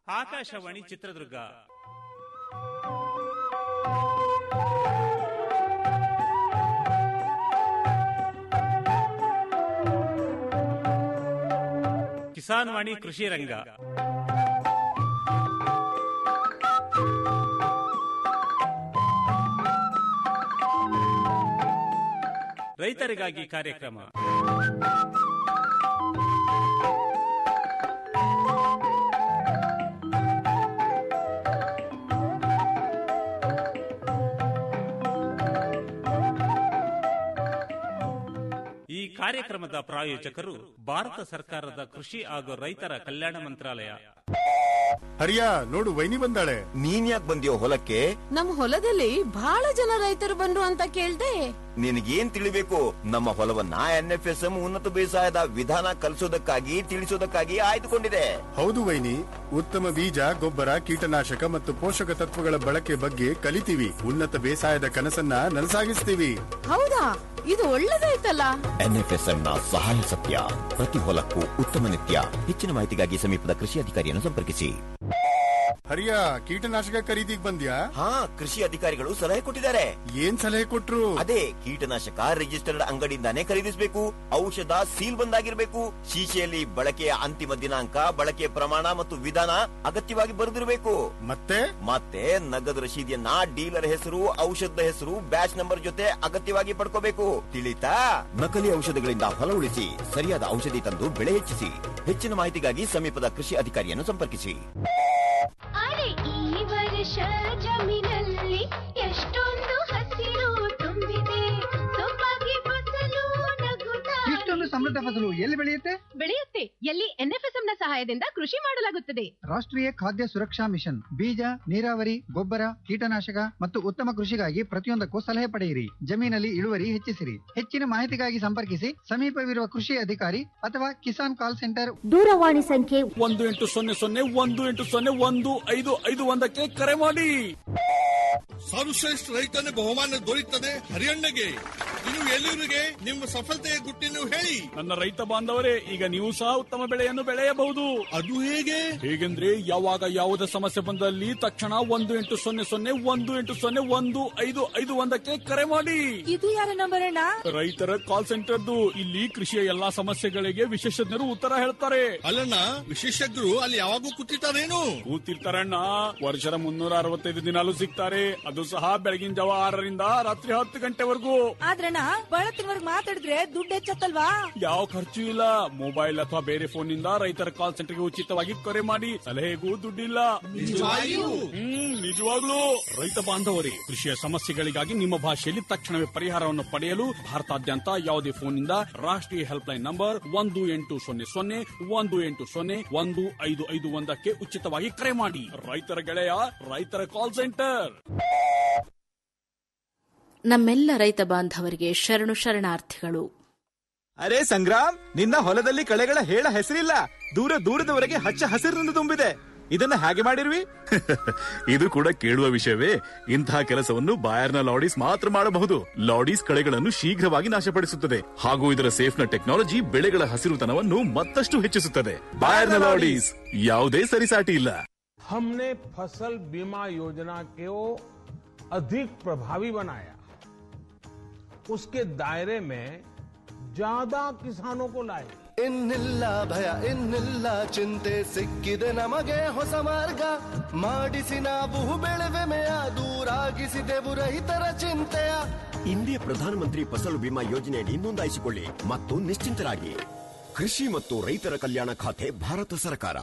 ಆಕಾಶವಾಣಿ ಚಿತ್ರದುರ್ಗ ಕಿಸಾನ್ ವಾಣಿ ಕೃಷಿ ರಂಗ ರೈತರಿಗಾಗಿ ಕಾರ್ಯಕ್ರಮ ಈ ಕಾರ್ಯಕ್ರಮದ ಪ್ರಾಯೋಜಕರು ಭಾರತ ಸರ್ಕಾರದ ಕೃಷಿ ಹಾಗೂ ರೈತರ ಕಲ್ಯಾಣ ಮಂತ್ರಾಲಯ ಹರಿಯ ನೋಡು ವೈನಿ ಬಂದಾಳೆ ನೀನ್ ಯಾಕೆ ಬಂದಿಯೋ ಹೊಲಕ್ಕೆ ನಮ್ ಹೊಲದಲ್ಲಿ ಬಹಳ ಜನ ರೈತರು ಬಂದ್ರು ಅಂತ ಕೇಳ್ದೆ ನಿನಗೇನ್ ತಿಳಿಬೇಕು ನಮ್ಮ ಹೊಲವನ್ನ ಎನ್ಎಫ್ಎಸ್ಎಂ ಉನ್ನತ ಬೇಸಾಯದ ವಿಧಾನ ಕಲಿಸೋದಕ್ಕಾಗಿ ತಿಳಿಸೋದಕ್ಕಾಗಿ ಆಯ್ದುಕೊಂಡಿದೆ ಹೌದು ವೈನಿ ಉತ್ತಮ ಬೀಜ ಗೊಬ್ಬರ ಕೀಟನಾಶಕ ಮತ್ತು ಪೋಷಕ ತತ್ವಗಳ ಬಳಕೆ ಬಗ್ಗೆ ಕಲಿತೀವಿ ಉನ್ನತ ಬೇಸಾಯದ ಕನಸನ್ನ ನನಸಾಗಿಸ್ತೀವಿ ಹೌದಾ ಇದು ಒಳ್ಳೇದಾಯ್ತಲ್ಲ ಎನ್ಎಫ್ಎಸ್ಎಂ ನ ಸಹಾಯ ಸತ್ಯ ಪ್ರತಿ ಹೊಲಕ್ಕೂ ಉತ್ತಮ ನಿತ್ಯ ಹೆಚ್ಚಿನ ಮಾಹಿತಿಗಾಗಿ ಸಮೀಪದ ಕೃಷಿ ಅಧಿಕಾರಿಯನ್ನು ಸಂಪರ್ಕಿಸಿ ಹರಿಯ ಕೀಟನಾಶಕ ಖರೀದಿಗ್ ಬಂದ್ಯಾ ಹಾ ಕೃಷಿ ಅಧಿಕಾರಿಗಳು ಸಲಹೆ ಕೊಟ್ಟಿದ್ದಾರೆ ಏನ್ ಸಲಹೆ ಕೊಟ್ರು ಅದೇ ಕೀಟನಾಶಕ ರಿಜಿಸ್ಟರ್ಡ್ ಅಂಗಡಿಯಿಂದಾನೇ ಖರೀದಿಸಬೇಕು ಔಷಧ ಸೀಲ್ ಬಂದಾಗಿರ್ಬೇಕು ಶೀಶೆಯಲ್ಲಿ ಬಳಕೆಯ ಅಂತಿಮ ದಿನಾಂಕ ಬಳಕೆಯ ಪ್ರಮಾಣ ಮತ್ತು ವಿಧಾನ ಅಗತ್ಯವಾಗಿ ಬರೆದಿರಬೇಕು ಮತ್ತೆ ಮತ್ತೆ ನಗದು ರಶೀದಿಯನ್ನ ಡೀಲರ್ ಹೆಸರು ಔಷಧದ ಹೆಸರು ಬ್ಯಾಚ್ ನಂಬರ್ ಜೊತೆ ಅಗತ್ಯವಾಗಿ ಪಡ್ಕೋಬೇಕು ತಿಳಿತಾ ನಕಲಿ ಔಷಧಗಳಿಂದ ಹೊಲ ಉಳಿಸಿ ಸರಿಯಾದ ಔಷಧಿ ತಂದು ಬೆಳೆ ಹೆಚ್ಚಿಸಿ ಹೆಚ್ಚಿನ ಮಾಹಿತಿಗಾಗಿ ಸಮೀಪದ ಕೃಷಿ ಅಧಿಕಾರಿಯನ್ನು ಸಂಪರ್ಕಿಸಿ ಅರೆ ಈ ವರ್ಷ ಜಮೀನಲ್ಲಿ ಎಷ್ಟೊಂದು ಹಸಿರು ತುಂಬಿದೆ ಸೊಬಗೆ ಫಸಲು ನಗುತ್ತಾ ಇಷ್ಟೊಂದು ಸಮೃದ್ಧ ಫಸಲು ಎಲ್ಲಿ ಬೆಳೆಯುತ್ತೆ ಬೆಳೆಯುತ್ತೆ ಎಲ್ಲಿ ಎನ್ಎಫ್ಎಸ್ಎಂ ನ ಸಹಾಯದಿಂದ ಕೃಷಿ ಮಾಡಲಾಗುತ್ತದೆ ರಾಷ್ಟ್ರೀಯ ಖಾದ್ಯ ಸುರಕ್ಷಾ ಮಿಷನ್ ಬೀಜ ನೀರಾವರಿ ಗೊಬ್ಬರ ಕೀಟನಾಶಕ ಮತ್ತು ಉತ್ತಮ ಕೃಷಿಗಾಗಿ ಪ್ರತಿಯೊಂದಕ್ಕೂ ಸಲಹೆ ಪಡೆಯಿರಿ ಜಮೀನಲ್ಲಿ ಇಳುವರಿ ಹೆಚ್ಚಿಸಿರಿ ಹೆಚ್ಚಿನ ಮಾಹಿತಿಗಾಗಿ ಸಂಪರ್ಕಿಸಿ ಸಮೀಪವಿರುವ ಕೃಷಿ ಅಧಿಕಾರಿ ಅಥವಾ ಕಿಸಾನ್ ಕಾಲ್ ಸೆಂಟರ್ ದೂರವಾಣಿ ಸಂಖ್ಯೆ ಒಂದು ಎಂಟು ಸೊನ್ನೆ ಸೊನ್ನೆ ಒಂದು ಎಂಟು ಸೊನ್ನೆ ಒಂದು ಐದು ಐದು ಒಂದಕ್ಕೆ ಕರೆ ಮಾಡಿ ಸರ್ವಶ್ರೇಷ್ಠ ರೈತನ ಬಹುಮಾನ ದೊರೆಯುತ್ತದೆ ಹರಿಯಣ್ಣಗೆ ಇನ್ನು ಎಲ್ಲಿವರಿಗೆ ನಿಮ್ಮ ಸಫಲತೆಯ ಗುಟ್ಟಿನ ಹೇಳಿ ನನ್ನ ರೈತ ಬಾಂಧವರೇ ಈಗ ನೀವು ಸಹ ಉತ್ತಮ ಬೆಳೆಯನ್ನು ಬೆಳೆಯಬಹುದು ಅದು ಹೇಗೆ ಹೇಗೆಂದ್ರೆ ಯಾವಾಗ ಯಾವುದೇ ಸಮಸ್ಯೆ ಬಂದಲ್ಲಿ ತಕ್ಷಣ ಒಂದು ಎಂಟು ಸೊನ್ನೆ ಸೊನ್ನೆ ಒಂದು ಎಂಟು ಸೊನ್ನೆ ಒಂದು ಐದು ಐದು ಒಂದಕ್ಕೆ ಕರೆ ಮಾಡಿ ಇದು ಯಾರ ನಂಬರ್ ಅಣ್ಣ ರೈತರ ಕಾಲ್ ಸೆಂಟರ್ದು ಇಲ್ಲಿ ಕೃಷಿಯ ಎಲ್ಲಾ ಸಮಸ್ಯೆಗಳಿಗೆ ವಿಶೇಷಜ್ಞರು ಉತ್ತರ ಹೇಳ್ತಾರೆ ಅಲ್ಲಣ್ಣ ವಿಶೇಷಜ್ಞರು ಅಲ್ಲಿ ಯಾವಾಗೂ ಕೂತಿರ್ತಾರೇನು ಕೂತಿರ್ತಾರಣ್ಣ ವರ್ಷದ ಮುನ್ನೂರ ಅರವತ್ತೈದು ದಿನಾಲು ಸಿಗ್ತಾರೆ ಅದು ಸಹ ಬೆಳಗಿನ ಜಾವ ಆರರಿಂದ ರಾತ್ರಿ ಹತ್ತು ಗಂಟೆವರೆಗೂ ಆದ್ರಣ್ಣ ಬಹಳ ತಿಂಗಳಿಗೆ ಮಾತಾಡಿದ್ರೆ ದುಡ್ಡು ಹೆಚ್ಚತ್ತಲ್ವಾ ಯಾವ ಖರ್ಚು ಇಲ್ಲ ಮೊಬೈಲ್ ಅಥವಾ ಬೇರೆ ಫೋನ್ ನಿಂದ ರೈತರ ಕಾಲ್ ಸೆಂಟರ್ಗೆ ಉಚಿತವಾಗಿ ಕರೆ ಮಾಡಿ ಸಲಹೆಗೂ ದುಡ್ಡಿಲ್ಲ ಹ್ಮ್ ನಿಜವಾಗ್ಲೂ ರೈತ ಬಾಂಧವರೇ ಕೃಷಿಯ ಸಮಸ್ಯೆಗಳಿಗಾಗಿ ನಿಮ್ಮ ಭಾಷೆಯಲ್ಲಿ ತಕ್ಷಣವೇ ಪರಿಹಾರವನ್ನು ಪಡೆಯಲು ಭಾರತಾದ್ಯಂತ ಯಾವುದೇ ಫೋನ್ ನಿಂದ ರಾಷ್ಟ್ರೀಯ ಹೆಲ್ಪ್ ಲೈನ್ ನಂಬರ್ ಒಂದು ಎಂಟು ಸೊನ್ನೆ ಸೊನ್ನೆ ಒಂದು ಎಂಟು ಸೊನ್ನೆ ಒಂದು ಐದು ಐದು ಒಂದಕ್ಕೆ ಉಚಿತವಾಗಿ ಕರೆ ಮಾಡಿ ರೈತರ ಗೆಳೆಯ ರೈತರ ಕಾಲ್ ಸೆಂಟರ್ ನಮ್ಮೆಲ್ಲ ರೈತ ಬಾಂಧವರಿಗೆ ಶರಣು ಶರಣಾರ್ಥಿಗಳು ಅರೆ ಸಂಗ್ರಾಮ್ ನಿನ್ನ ಹೊಲದಲ್ಲಿ ಕಳೆಗಳ ಹೇಳ ಹೆಸರಿಲ್ಲ ದೂರ ದೂರದವರೆಗೆ ಹಚ್ಚ ಹಸಿರಿನಿಂದ ತುಂಬಿದೆ ಇದನ್ನ ಹಾಗೆ ಮಾಡಿರ್ವಿ ಇದು ಕೂಡ ಕೇಳುವ ವಿಷಯವೇ ಇಂತಹ ಕೆಲಸವನ್ನು ಬಾಯರ್ನ ಲಾಡೀಸ್ ಮಾತ್ರ ಮಾಡಬಹುದು ಲಾಡೀಸ್ ಕಳೆಗಳನ್ನು ಶೀಘ್ರವಾಗಿ ನಾಶಪಡಿಸುತ್ತದೆ ಹಾಗೂ ಇದರ ಸೇಫ್ನ ಟೆಕ್ನಾಲಜಿ ಬೆಳೆಗಳ ಹಸಿರುತನವನ್ನು ಮತ್ತಷ್ಟು ಹೆಚ್ಚಿಸುತ್ತದೆ ಬಾಯರ್ನ ಲಾಡೀಸ್ ಯಾವುದೇ ಸರಿಸಾಟಿ ಇಲ್ಲ हमने फसल बीमा योजना को अधिक प्रभावी बनाया उसके दायरे में ज्यादा किसानों को लाए ಇನ್ನಿಲ್ಲ ಭಯ ಇನ್ನಿಲ್ಲ ಚಿಂತೆ ಸಿಕ್ಕಿದೆ ನಮಗೆ ಹೊಸ ಮಾರ್ಗ ಮಾಡಿಸಿ ನಾವು ಬೆಳೆವೆಮೆಯ ದೂರಾಗಿಸಿದೆವು ರೈತರ ಚಿಂತೆಯ ಇಂದಿಯ ಪ್ರಧಾನಮಂತ್ರಿ ಫಸಲು ಬಿಮಾ ಯೋಜನೆಯಡಿ ನೋಂದಾಯಿಸಿಕೊಳ್ಳಿ ಮತ್ತು ನಿಶ್ಚಿಂತರಾಗಿ ಕೃಷಿ ಮತ್ತು ರೈತರ ಕಲ್ಯಾಣ ಖಾತೆ ಭಾರತ ಸರ್ಕಾರ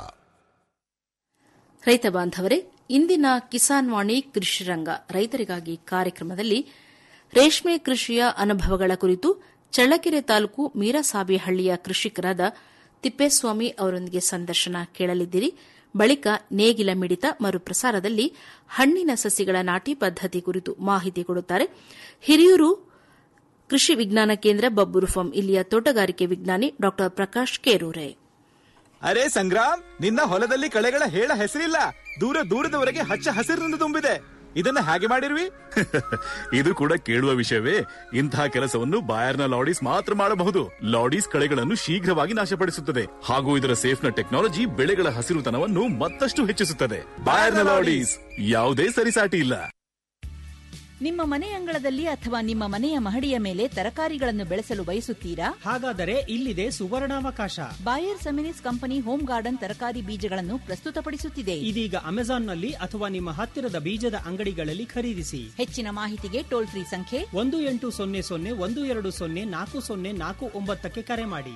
ರೈತ ಬಾಂಧವರೇ ಇಂದಿನ ಕಿಸಾನ್ ವಾಣಿ ಕೃಷಿ ರಂಗ ರೈತರಿಗಾಗಿ ಕಾರ್ಯಕ್ರಮದಲ್ಲಿ ರೇಷ್ಮೆ ಕೃಷಿಯ ಅನುಭವಗಳ ಕುರಿತು ಚಳ್ಳಕೆರೆ ತಾಲೂಕು ಮೀರಸಾಬಿಹಳ್ಳಿಯ ಕೃಷಿಕರಾದ ತಿಪ್ಪೇಸ್ವಾಮಿ ಅವರೊಂದಿಗೆ ಸಂದರ್ಶನ ಕೇಳಲಿದ್ದೀರಿ ಬಳಿಕ ನೇಗಿಲ ಮಿಡಿತ ಮರುಪ್ರಸಾರದಲ್ಲಿ ಹಣ್ಣಿನ ಸಸಿಗಳ ನಾಟಿ ಪದ್ದತಿ ಕುರಿತು ಮಾಹಿತಿ ಕೊಡುತ್ತಾರೆ ಹಿರಿಯೂರು ಕೃಷಿ ವಿಜ್ಞಾನ ಕೇಂದ್ರ ಬಬ್ಬೂರು ಫಾರ್ಮ್ ಇಲ್ಲಿಯ ತೋಟಗಾರಿಕೆ ವಿಜ್ಞಾನಿ ಡಾ ಪ್ರಕಾಶ್ ಕೇರೂರೆ ಅರೆ ಸಂಗ್ರಾಮ್ ನಿನ್ನ ಹೊಲದಲ್ಲಿ ಕಳೆಗಳ ಹೇಳ ಹೆಸರಿಲ್ಲ ದೂರ ದೂರದವರೆಗೆ ಹಚ್ಚ ಹಸಿರಿನಿಂದ ತುಂಬಿದೆ ಇದನ್ನ ಹೇಗೆ ಮಾಡಿರ್ವಿ ಇದು ಕೂಡ ಕೇಳುವ ವಿಷಯವೇ ಇಂತಹ ಕೆಲಸವನ್ನು ಬಾಯರ್ನ ಲಾಡೀಸ್ ಮಾತ್ರ ಮಾಡಬಹುದು ಲಾಡೀಸ್ ಕಳೆಗಳನ್ನು ಶೀಘ್ರವಾಗಿ ನಾಶಪಡಿಸುತ್ತದೆ ಹಾಗೂ ಇದರ ಸೇಫ್ನ ಟೆಕ್ನಾಲಜಿ ಬೆಳೆಗಳ ಹಸಿರುತನವನ್ನು ಮತ್ತಷ್ಟು ಹೆಚ್ಚಿಸುತ್ತದೆ ಬಾಯರ್ನ ಲಾಡೀಸ್ ಯಾವುದೇ ಸರಿಸಾಟಿ ಇಲ್ಲ ನಿಮ್ಮ ಮನೆ ಅಂಗಳದಲ್ಲಿ ಅಥವಾ ನಿಮ್ಮ ಮನೆಯ ಮಹಡಿಯ ಮೇಲೆ ತರಕಾರಿಗಳನ್ನು ಬೆಳೆಸಲು ಬಯಸುತ್ತೀರಾ ಹಾಗಾದರೆ ಇಲ್ಲಿದೆ ಸುವರ್ಣಾವಕಾಶ Bayer Seminis company home garden ತರಕಾರಿ ಬೀಜಗಳನ್ನು ಪ್ರಸ್ತುತಪಡಿಸುತ್ತಿದೆ ಇದೀಗ ಅಮೆಜಾನ್ನಲ್ಲಿ ಅಥವಾ ನಿಮ್ಮ ಹತ್ತಿರದ ಬೀಜದ ಅಂಗಡಿಗಳಲ್ಲಿ ಖರೀದಿಸಿ ಹೆಚ್ಚಿನ ಮಾಹಿತಿಗೆ ಟೋಲ್ ಫ್ರೀ ಸಂಖ್ಯೆ ಒಂದು ಎಂಟು ಸೊನ್ನೆ ಸೊನ್ನೆ ಒಂದು ಎರಡು ಸೊನ್ನೆ ನಾಲ್ಕು ಸೊನ್ನೆ ನಾಲ್ಕು ಒಂಬತ್ತಕ್ಕೆ ಕರೆ ಮಾಡಿ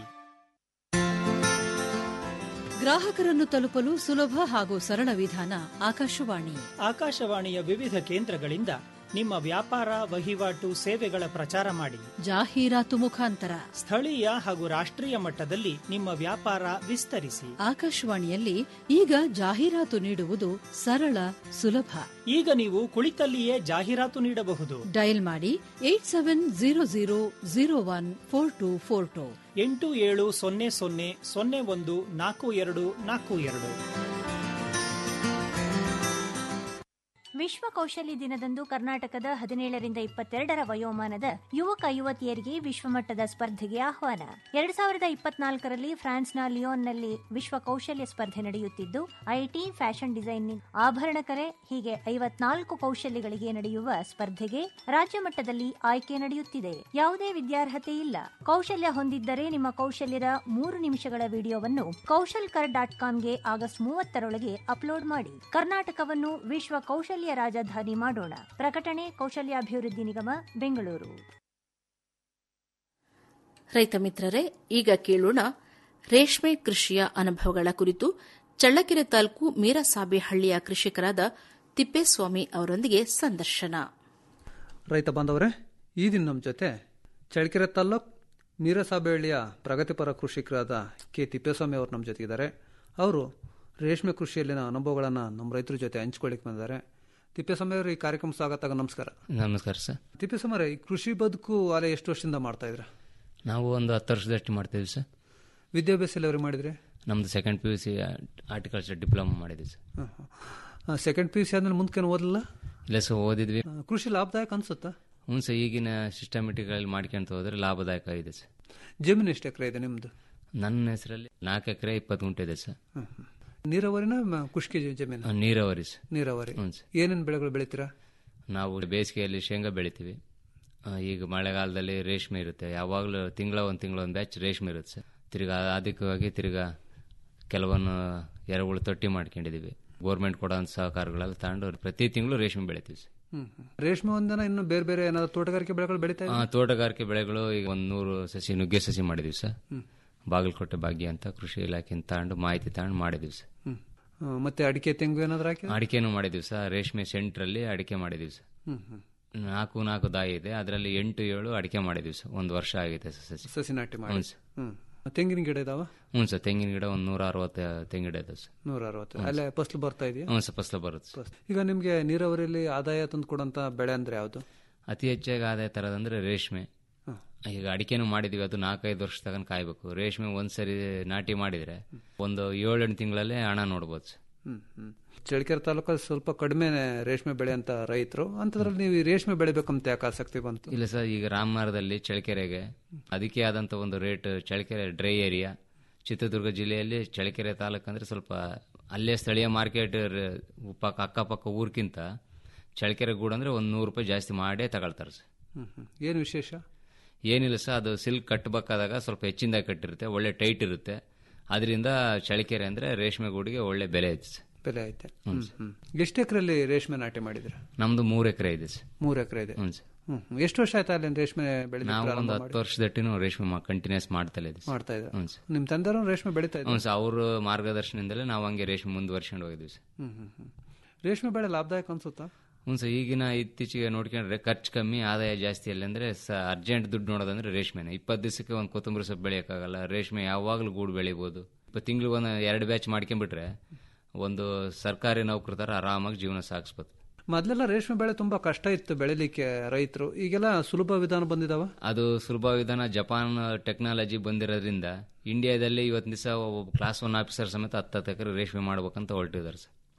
ಗ್ರಾಹಕರನ್ನು ತಲುಪಲು ಸುಲಭ ಹಾಗೂ ಸರಳ ವಿಧಾನ ಆಕಾಶವಾಣಿ ಆಕಾಶವಾಣಿಯ ವಿವಿಧ ಕೇಂದ್ರಗಳಿಂದ ನಿಮ್ಮ ವ್ಯಾಪಾರ ವಹಿವಾಟು ಸೇವೆಗಳ ಪ್ರಚಾರ ಮಾಡಿ ಜಾಹೀರಾತು ಮುಖಾಂತರ ಸ್ಥಳೀಯ ಹಾಗೂ ರಾಷ್ಟ್ರೀಯ ಮಟ್ಟದಲ್ಲಿ ನಿಮ್ಮ ವ್ಯಾಪಾರ ವಿಸ್ತರಿಸಿ ಆಕಾಶವಾಣಿಯಲ್ಲಿ ಈಗ ಜಾಹೀರಾತು ನೀಡುವುದು ಸರಳ ಸುಲಭ ಈಗ ನೀವು ಕುಳಿತಲ್ಲಿಯೇ ಜಾಹೀರಾತು ನೀಡಬಹುದು ಡಯಲ್ ಮಾಡಿ eight seven zero zero zero one four two four two ಎಂಟು ಏಳು ಸೊನ್ನೆ ಸೊನ್ನೆ ಸೊನ್ನೆ ಒಂದು ನಾಲ್ಕು ಎರಡು ನಾಲ್ಕು ಎರಡು ವಿಶ್ವ ಕೌಶಲ್ಯ ದಿನದಂದು ಕರ್ನಾಟಕದ ಹದಿನೇಳರಿಂದ ಇಪ್ಪತ್ತೆರಡರ ವಯೋಮಾನದ ಯುವಕ ಯುವತಿಯರಿಗೆ ವಿಶ್ವಮಟ್ಟದ ಸ್ಪರ್ಧೆಗೆ ಆಹ್ವಾನ ಎರಡ್ ಸಾವಿರದ ಇಪ್ಪತ್ನಾಲ್ಕರಲ್ಲಿ ಫ್ರಾನ್ಸ್ನ ಲಿಯೋನ್ನಲ್ಲಿ ವಿಶ್ವ ಕೌಶಲ್ಯ ಸ್ಪರ್ಧೆ ನಡೆಯುತ್ತಿದ್ದು ಐಟಿ ಫ್ಯಾಷನ್ ಡಿಸೈನಿಂಗ್ ಆಭರಣ ಕರೆ ಹೀಗೆ ಐವತ್ನಾಲ್ಕು ಕೌಶಲ್ಯಗಳಿಗೆ ನಡೆಯುವ ಸ್ಪರ್ಧೆಗೆ ರಾಜ್ಯ ಮಟ್ಟದಲ್ಲಿ ಆಯ್ಕೆ ನಡೆಯುತ್ತಿದೆ ಯಾವುದೇ ವಿದ್ಯಾರ್ಹತೆ ಇಲ್ಲ ಕೌಶಲ್ಯ ಹೊಂದಿದ್ದರೆ ನಿಮ್ಮ ಕೌಶಲ್ಯದ ಮೂರು ನಿಮಿಷಗಳ ವಿಡಿಯೋವನ್ನು ಕೌಶಲ್ ಕರ್ ಡಾಟ್ ಕಾಮ್ಗೆ ಆಗಸ್ಟ್ ಮೂವತ್ತರೊಳಗೆ ಅಪ್ಲೋಡ್ ಮಾಡಿ ಕರ್ನಾಟಕವನ್ನು ವಿಶ್ವ ಕೌಶಲ್ಯ ರಾಜಧಾನಿ ಮಾಡೋಣ ಪ್ರಕಟಣೆ ಕೌಶಲ್ಯಾಭಿವೃದ್ಧಿ ನಿಗಮ ಬೆಂಗಳೂರು ರೈತ ಮಿತ್ರರೇ ಈಗ ಕೇಳೋಣ ರೇಷ್ಮೆ ಕೃಷಿಯ ಅನುಭವಗಳ ಕುರಿತು ಚಳ್ಳಕೆರೆ ತಾಲೂಕು ಮೀರಸಾಬೆಹಳ್ಳಿಯ ಕೃಷಿಕರಾದ ತಿಪ್ಪೇಸ್ವಾಮಿ ಅವರೊಂದಿಗೆ ಸಂದರ್ಶನ ರೈತ ಬಾಂಧವರೇ ಈ ದಿನ ನಮ್ಮ ಜೊತೆ ಚಳ್ಳಕೆರೆ ತಾಲ್ಲೂಕ್ ಮೀರಸಾಬೆಹಳ್ಳಿಯ ಪ್ರಗತಿಪರ ಕೃಷಿಕರಾದ ಕೆ ತಿಪ್ಪೇಸ್ವಾಮಿ ಅವರು ನಮ್ಮ ಜೊತೆಗಿದ್ದಾರೆ ಅವರು ರೇಷ್ಮೆ ಕೃಷಿಯಲ್ಲಿನ ಅನುಭವಗಳನ್ನು ನಮ್ಮ ರೈತರ ಜೊತೆ ಹಂಚ್ಕೊಳ್ಳಿಕ್ಕೆ ಬಂದಿದ್ದಾರೆ ತಿಪ್ಪೇಸ್ವಾಮಿ ಅವರು ಈ ಕಾರ್ಯಕ್ರಮ ಸ್ವಾಗತ ನಮಸ್ಕಾರ ನಮಸ್ಕಾರ ಸರ್ ತಿಪ್ಪೇಸ್ವಾಮಿ ಅವರೇ, ಈ ಕೃಷಿ ಬದುಕು ಅಲೆ ಎಷ್ಟು ವರ್ಷದಿಂದ ಮಾಡ್ತಾ ಇದ್ರ ನಾವು ಒಂದು ಹತ್ತು ವರ್ಷದಷ್ಟು ಮಾಡ್ತೀವಿ ಸರ್ ವಿದ್ಯಾಭ್ಯಾಸ ಎಲ್ಲವರು ಮಾಡಿದ್ರೆ ನಮ್ಮದು second P U C horticulture diploma ಮಾಡಿದ್ವಿ sir second P U C ಆದ್ಮೇಲೆ ಮುಂದಕ್ಕೇನು ಓದಲ್ಲ ಇಲ್ಲ ಸರ್ ಓದಿದ್ವಿ ಆ, ಕೃಷಿ ಲಾಭದಾಯಕ ಅನ್ಸುತ್ತಾ ಹ್ಞೂ ಸರ್ ಈಗಿನ ಸಿಸ್ಟಮೆಟಿಕಲ್ಲಿ ಮಾಡ್ಕೊಂತ ಹೋದ್ರೆ ಲಾಭದಾಯಕ ಇದೆ ಸರ್ ಜಮೀನು ಎಷ್ಟು ಎಕರೆ ಇದೆ ನಿಮ್ದು ನನ್ನ ಹೆಸರಲ್ಲಿ ನಾಲ್ಕು ಎಕರೆ ಇಪ್ಪತ್ತು ಗುಂಟೆ ಇದೆ ಸರ್ ನೀರಾವರಿನ ಮ- ಖುಷ್ಕಿ ಜ- ಜಮೀನು ಆ, ನೀರಾವರಿ ಸರ್ ನೀರಾವರಿ ಹ್ಞೂ ಸರ್ ಏನೇನು ಬೆಳೆಗಳು ಬೆಳಿತೀರಾ ನಾವು ಬೇಸಿಗೆಯಲ್ಲಿ ಶೇಂಗಾ ಬೆಳಿತೀವಿ ಆ, ಈಗ ಮಳೆಗಾಲದಲ್ಲಿ ರೇಷ್ಮೆ ಇರುತ್ತೆ ಯಾವಾಗಲೂ ತಿಂಗಳ ಒಂದು ತಿಂಗಳ ಒಂದು ಬ್ಯಾಚ್ ರೇಷ್ಮೆ ಇರುತ್ತೆ ಸರ್ ತಿರ್ಗಾ ಅದಕ್ಕಾಗಿ ತಿರ್ಗಾ ಕೆಲವೊಂದು ಎರೆಹುಳು ತೊಟ್ಟಿ ಮಾಡ್ಕೊಂಡಿದ್ದೀವಿ ಗೋರ್ಮೆಂಟ್ ಕೊಡೋ ಸಹಕಾರಗಳೆಲ್ಲ ತಗೊಂಡು ಪ್ರತಿ ತಿಂಗಳು ರೇಷ್ಮೆ ಬೆಳಿತೀವಿ ಸರ್ ಹ್ಮ್ ಹ್ಮ್. ರೇಷ್ಮೆ ಒಂದನ ಇನ್ನು ಬೇರೆ ಬೇರೆ ಏನಾದ್ರು ತೋಟಗಾರಿಕೆ ಬೆಳೆಗಳು ಬೆಳಿತಾ ಆ, ಇದ್ದೀರಾ? ತೋಟಗಾರಿಕೆ ಬೆಳೆಗಳು ಈಗ ಒಂದು ನೂರು ಸಸಿ ನುಗ್ಗೆ ಸಸಿ ಮಾಡಿದೀವಿ ಸರ್ ಹ್ಮ್. ಬಾಗಲಕೋಟೆ ಭಾಗ್ಯ ಅಂತ ಕೃಷಿ ಇಲಾಖೆಯಿಂದ ತಗೊಂಡು ಮಾಹಿತಿ ತಗೊಂಡು ಮಾಡಿದೀವಿ ಸರ್ ಹ್ಮ್. ಆ, ಮತ್ತೆ ಅಡಿಕೆ ತೆಂಗು ಏನಾದ್ರು ಹಾಕಿ ಅಡಿಕೆನೂ ಮಾಡಿದೀವಿ ಸರ್ ರೇಷ್ಮೆ ಸೆಂಟ್ರಲ್ಲಿ ಅಡಿಕೆ ಮಾಡಿದೀವಿ ಸರ್ ಹ್ಮ್ ಹ್ಮ್. ನಾಲ್ಕು ನಾಲ್ಕು ದಾಯಿ ಇದೆ ಅದರಲ್ಲಿ ಎಂಟು ಏಳು ಅಡಿಕೆ ಮಾಡಿದೀವಿ ಸರ್ ಒಂದು ವರ್ಷ ಆಗಿದೆ ಸರ್ ಸಸಿ ಸಸಿ ನಾಟಿ ಮಾಡಿ ಹ್ಞೂ ಸರ್ ಹ್ಮ್ ತೆಂಗಿನ ಗಿಡ ಇದಾವ ಹ್ಞೂ ಸರ್ ತೆಂಗಿನ ಗಿಡ ಒಂದು ನೂರ ಅರವತ್ತು ತೆಂಗಿನ ಗಿಡ ಇದೆ ಸರ್ ನೂರ ಅರವತ್ತು ಹ್ಞೂ ಅಲ್ಲೇ ಸರ್. ಫಸಲು ಬರ್ತಾ ಇದೆಯಾ ಹ್ಞೂ ಸರ್ ಫಸಲು ಬರುತ್ತೆ ಸರ್. ಈಗ ನಿಮ್ಗೆ ನೀರಾವರಿಯಲ್ಲಿ ಆದಾಯ ತಂದು ಕೊಡಂತ ಬೆಳೆ ಅಂದ್ರೆ ಯಾವುದು ಅತಿ ಹೆಚ್ಚಾಗಿ ಆದಾಯ ತರೋದಂದ್ರೆ ರೇಷ್ಮೆ ಈಗ ಅಡಿಕೆನೂ ಮಾಡಿದೀವಿ ಅದು ನಾಲ್ಕೈದು ವರ್ಷ ತಗೊಂಡು ಕಾಯ್ಬೇಕು ರೇಷ್ಮೆ ಒಂದ್ಸರಿ ನಾಟಿ ಮಾಡಿದ್ರೆ ಒಂದು ಏಳೆಂಟು ತಿಂಗಳಲ್ಲೇ ಹಣ ನೋಡ್ಬೋದು ಸರ್ ಹ್ಮ್ ಹ್ಮ್ ಚಳ್ಳಕೆರೆ ತಾಲೂಕಲ್ಲಿ ಸ್ವಲ್ಪ ಕಡಿಮೆ ರೇಷ್ಮೆ ಬೆಳೆ ಅಂತ ರೈತರು ಅಂತದ್ರಲ್ಲಿ ನೀವು ಈ ರೇಷ್ಮೆ ಬೆಳಿಬೇಕಂತ ಯಾಕೆ ಆಸಕ್ತಿ ಬಂತು ಇಲ್ಲ ಸರ್ ಈಗ ರಾಮನಗರದಲ್ಲಿ ಚಳ್ಳಕೆರೆಗೆ ಅದಕ್ಕೆ ಆದಂಥ ಒಂದು rate Challakere dry area Chitradurga ಜಿಲ್ಲೆಯಲ್ಲಿ ಚಳ್ಳಕೆರೆ ತಾಲೂಕು ಅಂದರೆ ಸ್ವಲ್ಪ ಅಲ್ಲೇ ಸ್ಥಳೀಯ ಮಾರ್ಕೆಟ್ ಪಕ್ಕ ಅಕ್ಕಪಕ್ಕ ಊರ್ಕಿಂತ ಚಳ್ಳಕೆರೆ ಗೂಡು ಅಂದರೆ ಒಂದು ನೂರು ರೂಪಾಯಿ ಜಾಸ್ತಿ ಮಾಡೇ ತಗೊಳ್ತಾರೆ ಸರ್ ಹ್ಮ್ ಹ್ಮ್ ಏನು ವಿಶೇಷ ಏನಿಲ್ಲ ಸರ್ ಅದು ಸಿಲ್ಕ್ ಕಟ್ಟಬೇಕಾದಾಗ ಸ್ವಲ್ಪ ಹೆಚ್ಚಿಂದ ಕಟ್ಟಿರುತ್ತೆ ಒಳ್ಳೆ ಟೈಟ್ ಇರುತ್ತೆ ಅದರಿಂದ ಚಳ್ಳಕೆರೆ ಅಂದರೆ ರೇಷ್ಮೆ ಗೂಡಿಗೆ ಒಳ್ಳೆ ಬೆಲೆ ಐತೆ ಸರ್ ಬೆಲೆ ಐತೆ ಹ್ಞೂ ಹ್ಮ್ ಸರ್. ಹ್ಮ್ ಎಷ್ಟು ಎಕರೆಲ್ಲಿ ರೇಷ್ಮೆ ನಾಟಿ ಮಾಡಿದ್ರ ನಮ್ದು ಮೂರು ಎಕರೆ ಇದೆ ಸರ್ ಮೂರು ಎಕರೆ ಇದೆ ಹ್ಞೂ ಸರ್ ಹ್ಮ್ ಹ್ಮ್. ಎಷ್ಟು ವರ್ಷ ಆಯ್ತಾ ಅಲ್ಲಿ ರೇಷ್ಮೆ ಬೆಳೆ ನಾವು ಒಂದು ಹತ್ತು ವರ್ಷದಟ್ಟಿನೂ ರೇಷ್ಮೆ ಕಂಟಿನ್ಯೂಸ್ ಮಾಡ್ತಲೇ ಇದ್ದೀವಿ ಸರ್. ಮಾಡ್ತಾ ಇದ್ದಾರೆ ಹ್ಞೂ ಸರ್ ನಿಮ್ ತಂದೆಯವರು ರೇಷ್ಮೆ ಬೆಳಿತಾ ಹ್ಞೂ ಇದ್ದಾರೆ ಸರ್ ಅವ್ರ ಮಾರ್ಗದರ್ಶನದಿಂದಲೇ ನಾವು ಹಂಗೆ ರೇಷ್ಮೆ ಮುಂದುವರ್ಸ್ಕೊಂಡು ಹೋಗಿದ್ವಿ ಸರ್ ಹ್ಮ್ ಹ್ಮ್ ಹ್ಮ್. ರೇಷ್ಮೆ ಬೆಳೆ ಲಾಭದಾಯಕ ಅನ್ಸುತ್ತಾ ಹ್ಞೂ ಸರ್ ಈಗಿನ ಇತ್ತೀಚೆಗೆ ನೋಡ್ಕೊಂಡ್ರೆ ಖರ್ಚು ಕಮ್ಮಿ ಆದಾಯ ಜಾಸ್ತಿ ಅಲ್ಲಿ ಅಂದ್ರೆ ಸ ಅರ್ಜೆಂಟ್ ದುಡ್ಡು ನೋಡೋದಂದ್ರೆ ರೇಷ್ಮೆನೆ ಇಪ್ಪತ್ತು ದಿವಸಕ್ಕೆ ಒಂದು ಕೊತ್ತಂಬರಿ ಸೊಪ್ಪು ಬೆಳೆಯೋಕ್ಕಾಗಲ್ಲ ರೇಷ್ಮೆ ಯಾವಾಗಲೂ ಗೂಡು ಬೆಳಿಬೋದು ಇಪ್ಪತ್ತು ತಿಂಗಳಿಗೆ ಒಂದು ಎರಡು ಬ್ಯಾಚ್ ಮಾಡ್ಕೊಂಡ್ಬಿಟ್ರೆ ಒಂದು ಸರ್ಕಾರಿ ನೌಕರ ಥರ ಆರಾಮಾಗಿ ಜೀವನ ಸಾಗಿಸ್ಬೋದು ಮೊದಲೆಲ್ಲ ರೇಷ್ಮೆ ಬೆಳೆ ತುಂಬಾ ಕಷ್ಟ ಇತ್ತು ಬೆಳಿಲಿಕ್ಕೆ ರೈತರು ಈಗೆಲ್ಲ ಸುಲಭ ವಿಧಾನ ಬಂದಿದಾವ ಅದು ಸುಲಭ ವಿಧಾನ ಜಪಾನ್ ಟೆಕ್ನಾಲಜಿ ಬಂದಿರೋದ್ರಿಂದ ಇಂಡಿಯಾದಲ್ಲಿ ಇವತ್ತಿನ ದಿವಸ ಒಬ್ಬ ಕ್ಲಾಸ್ ಒನ್ ಆಫೀಸರ್ ಸಮೇತ ಹತ್ತು ಹತ್ತು ಎಕರೆ ರೇಷ್ಮೆ ಮಾಡ್ಬೇಕಂತ ಹೊರಟಿದ್ದಾರೆ ಸರ್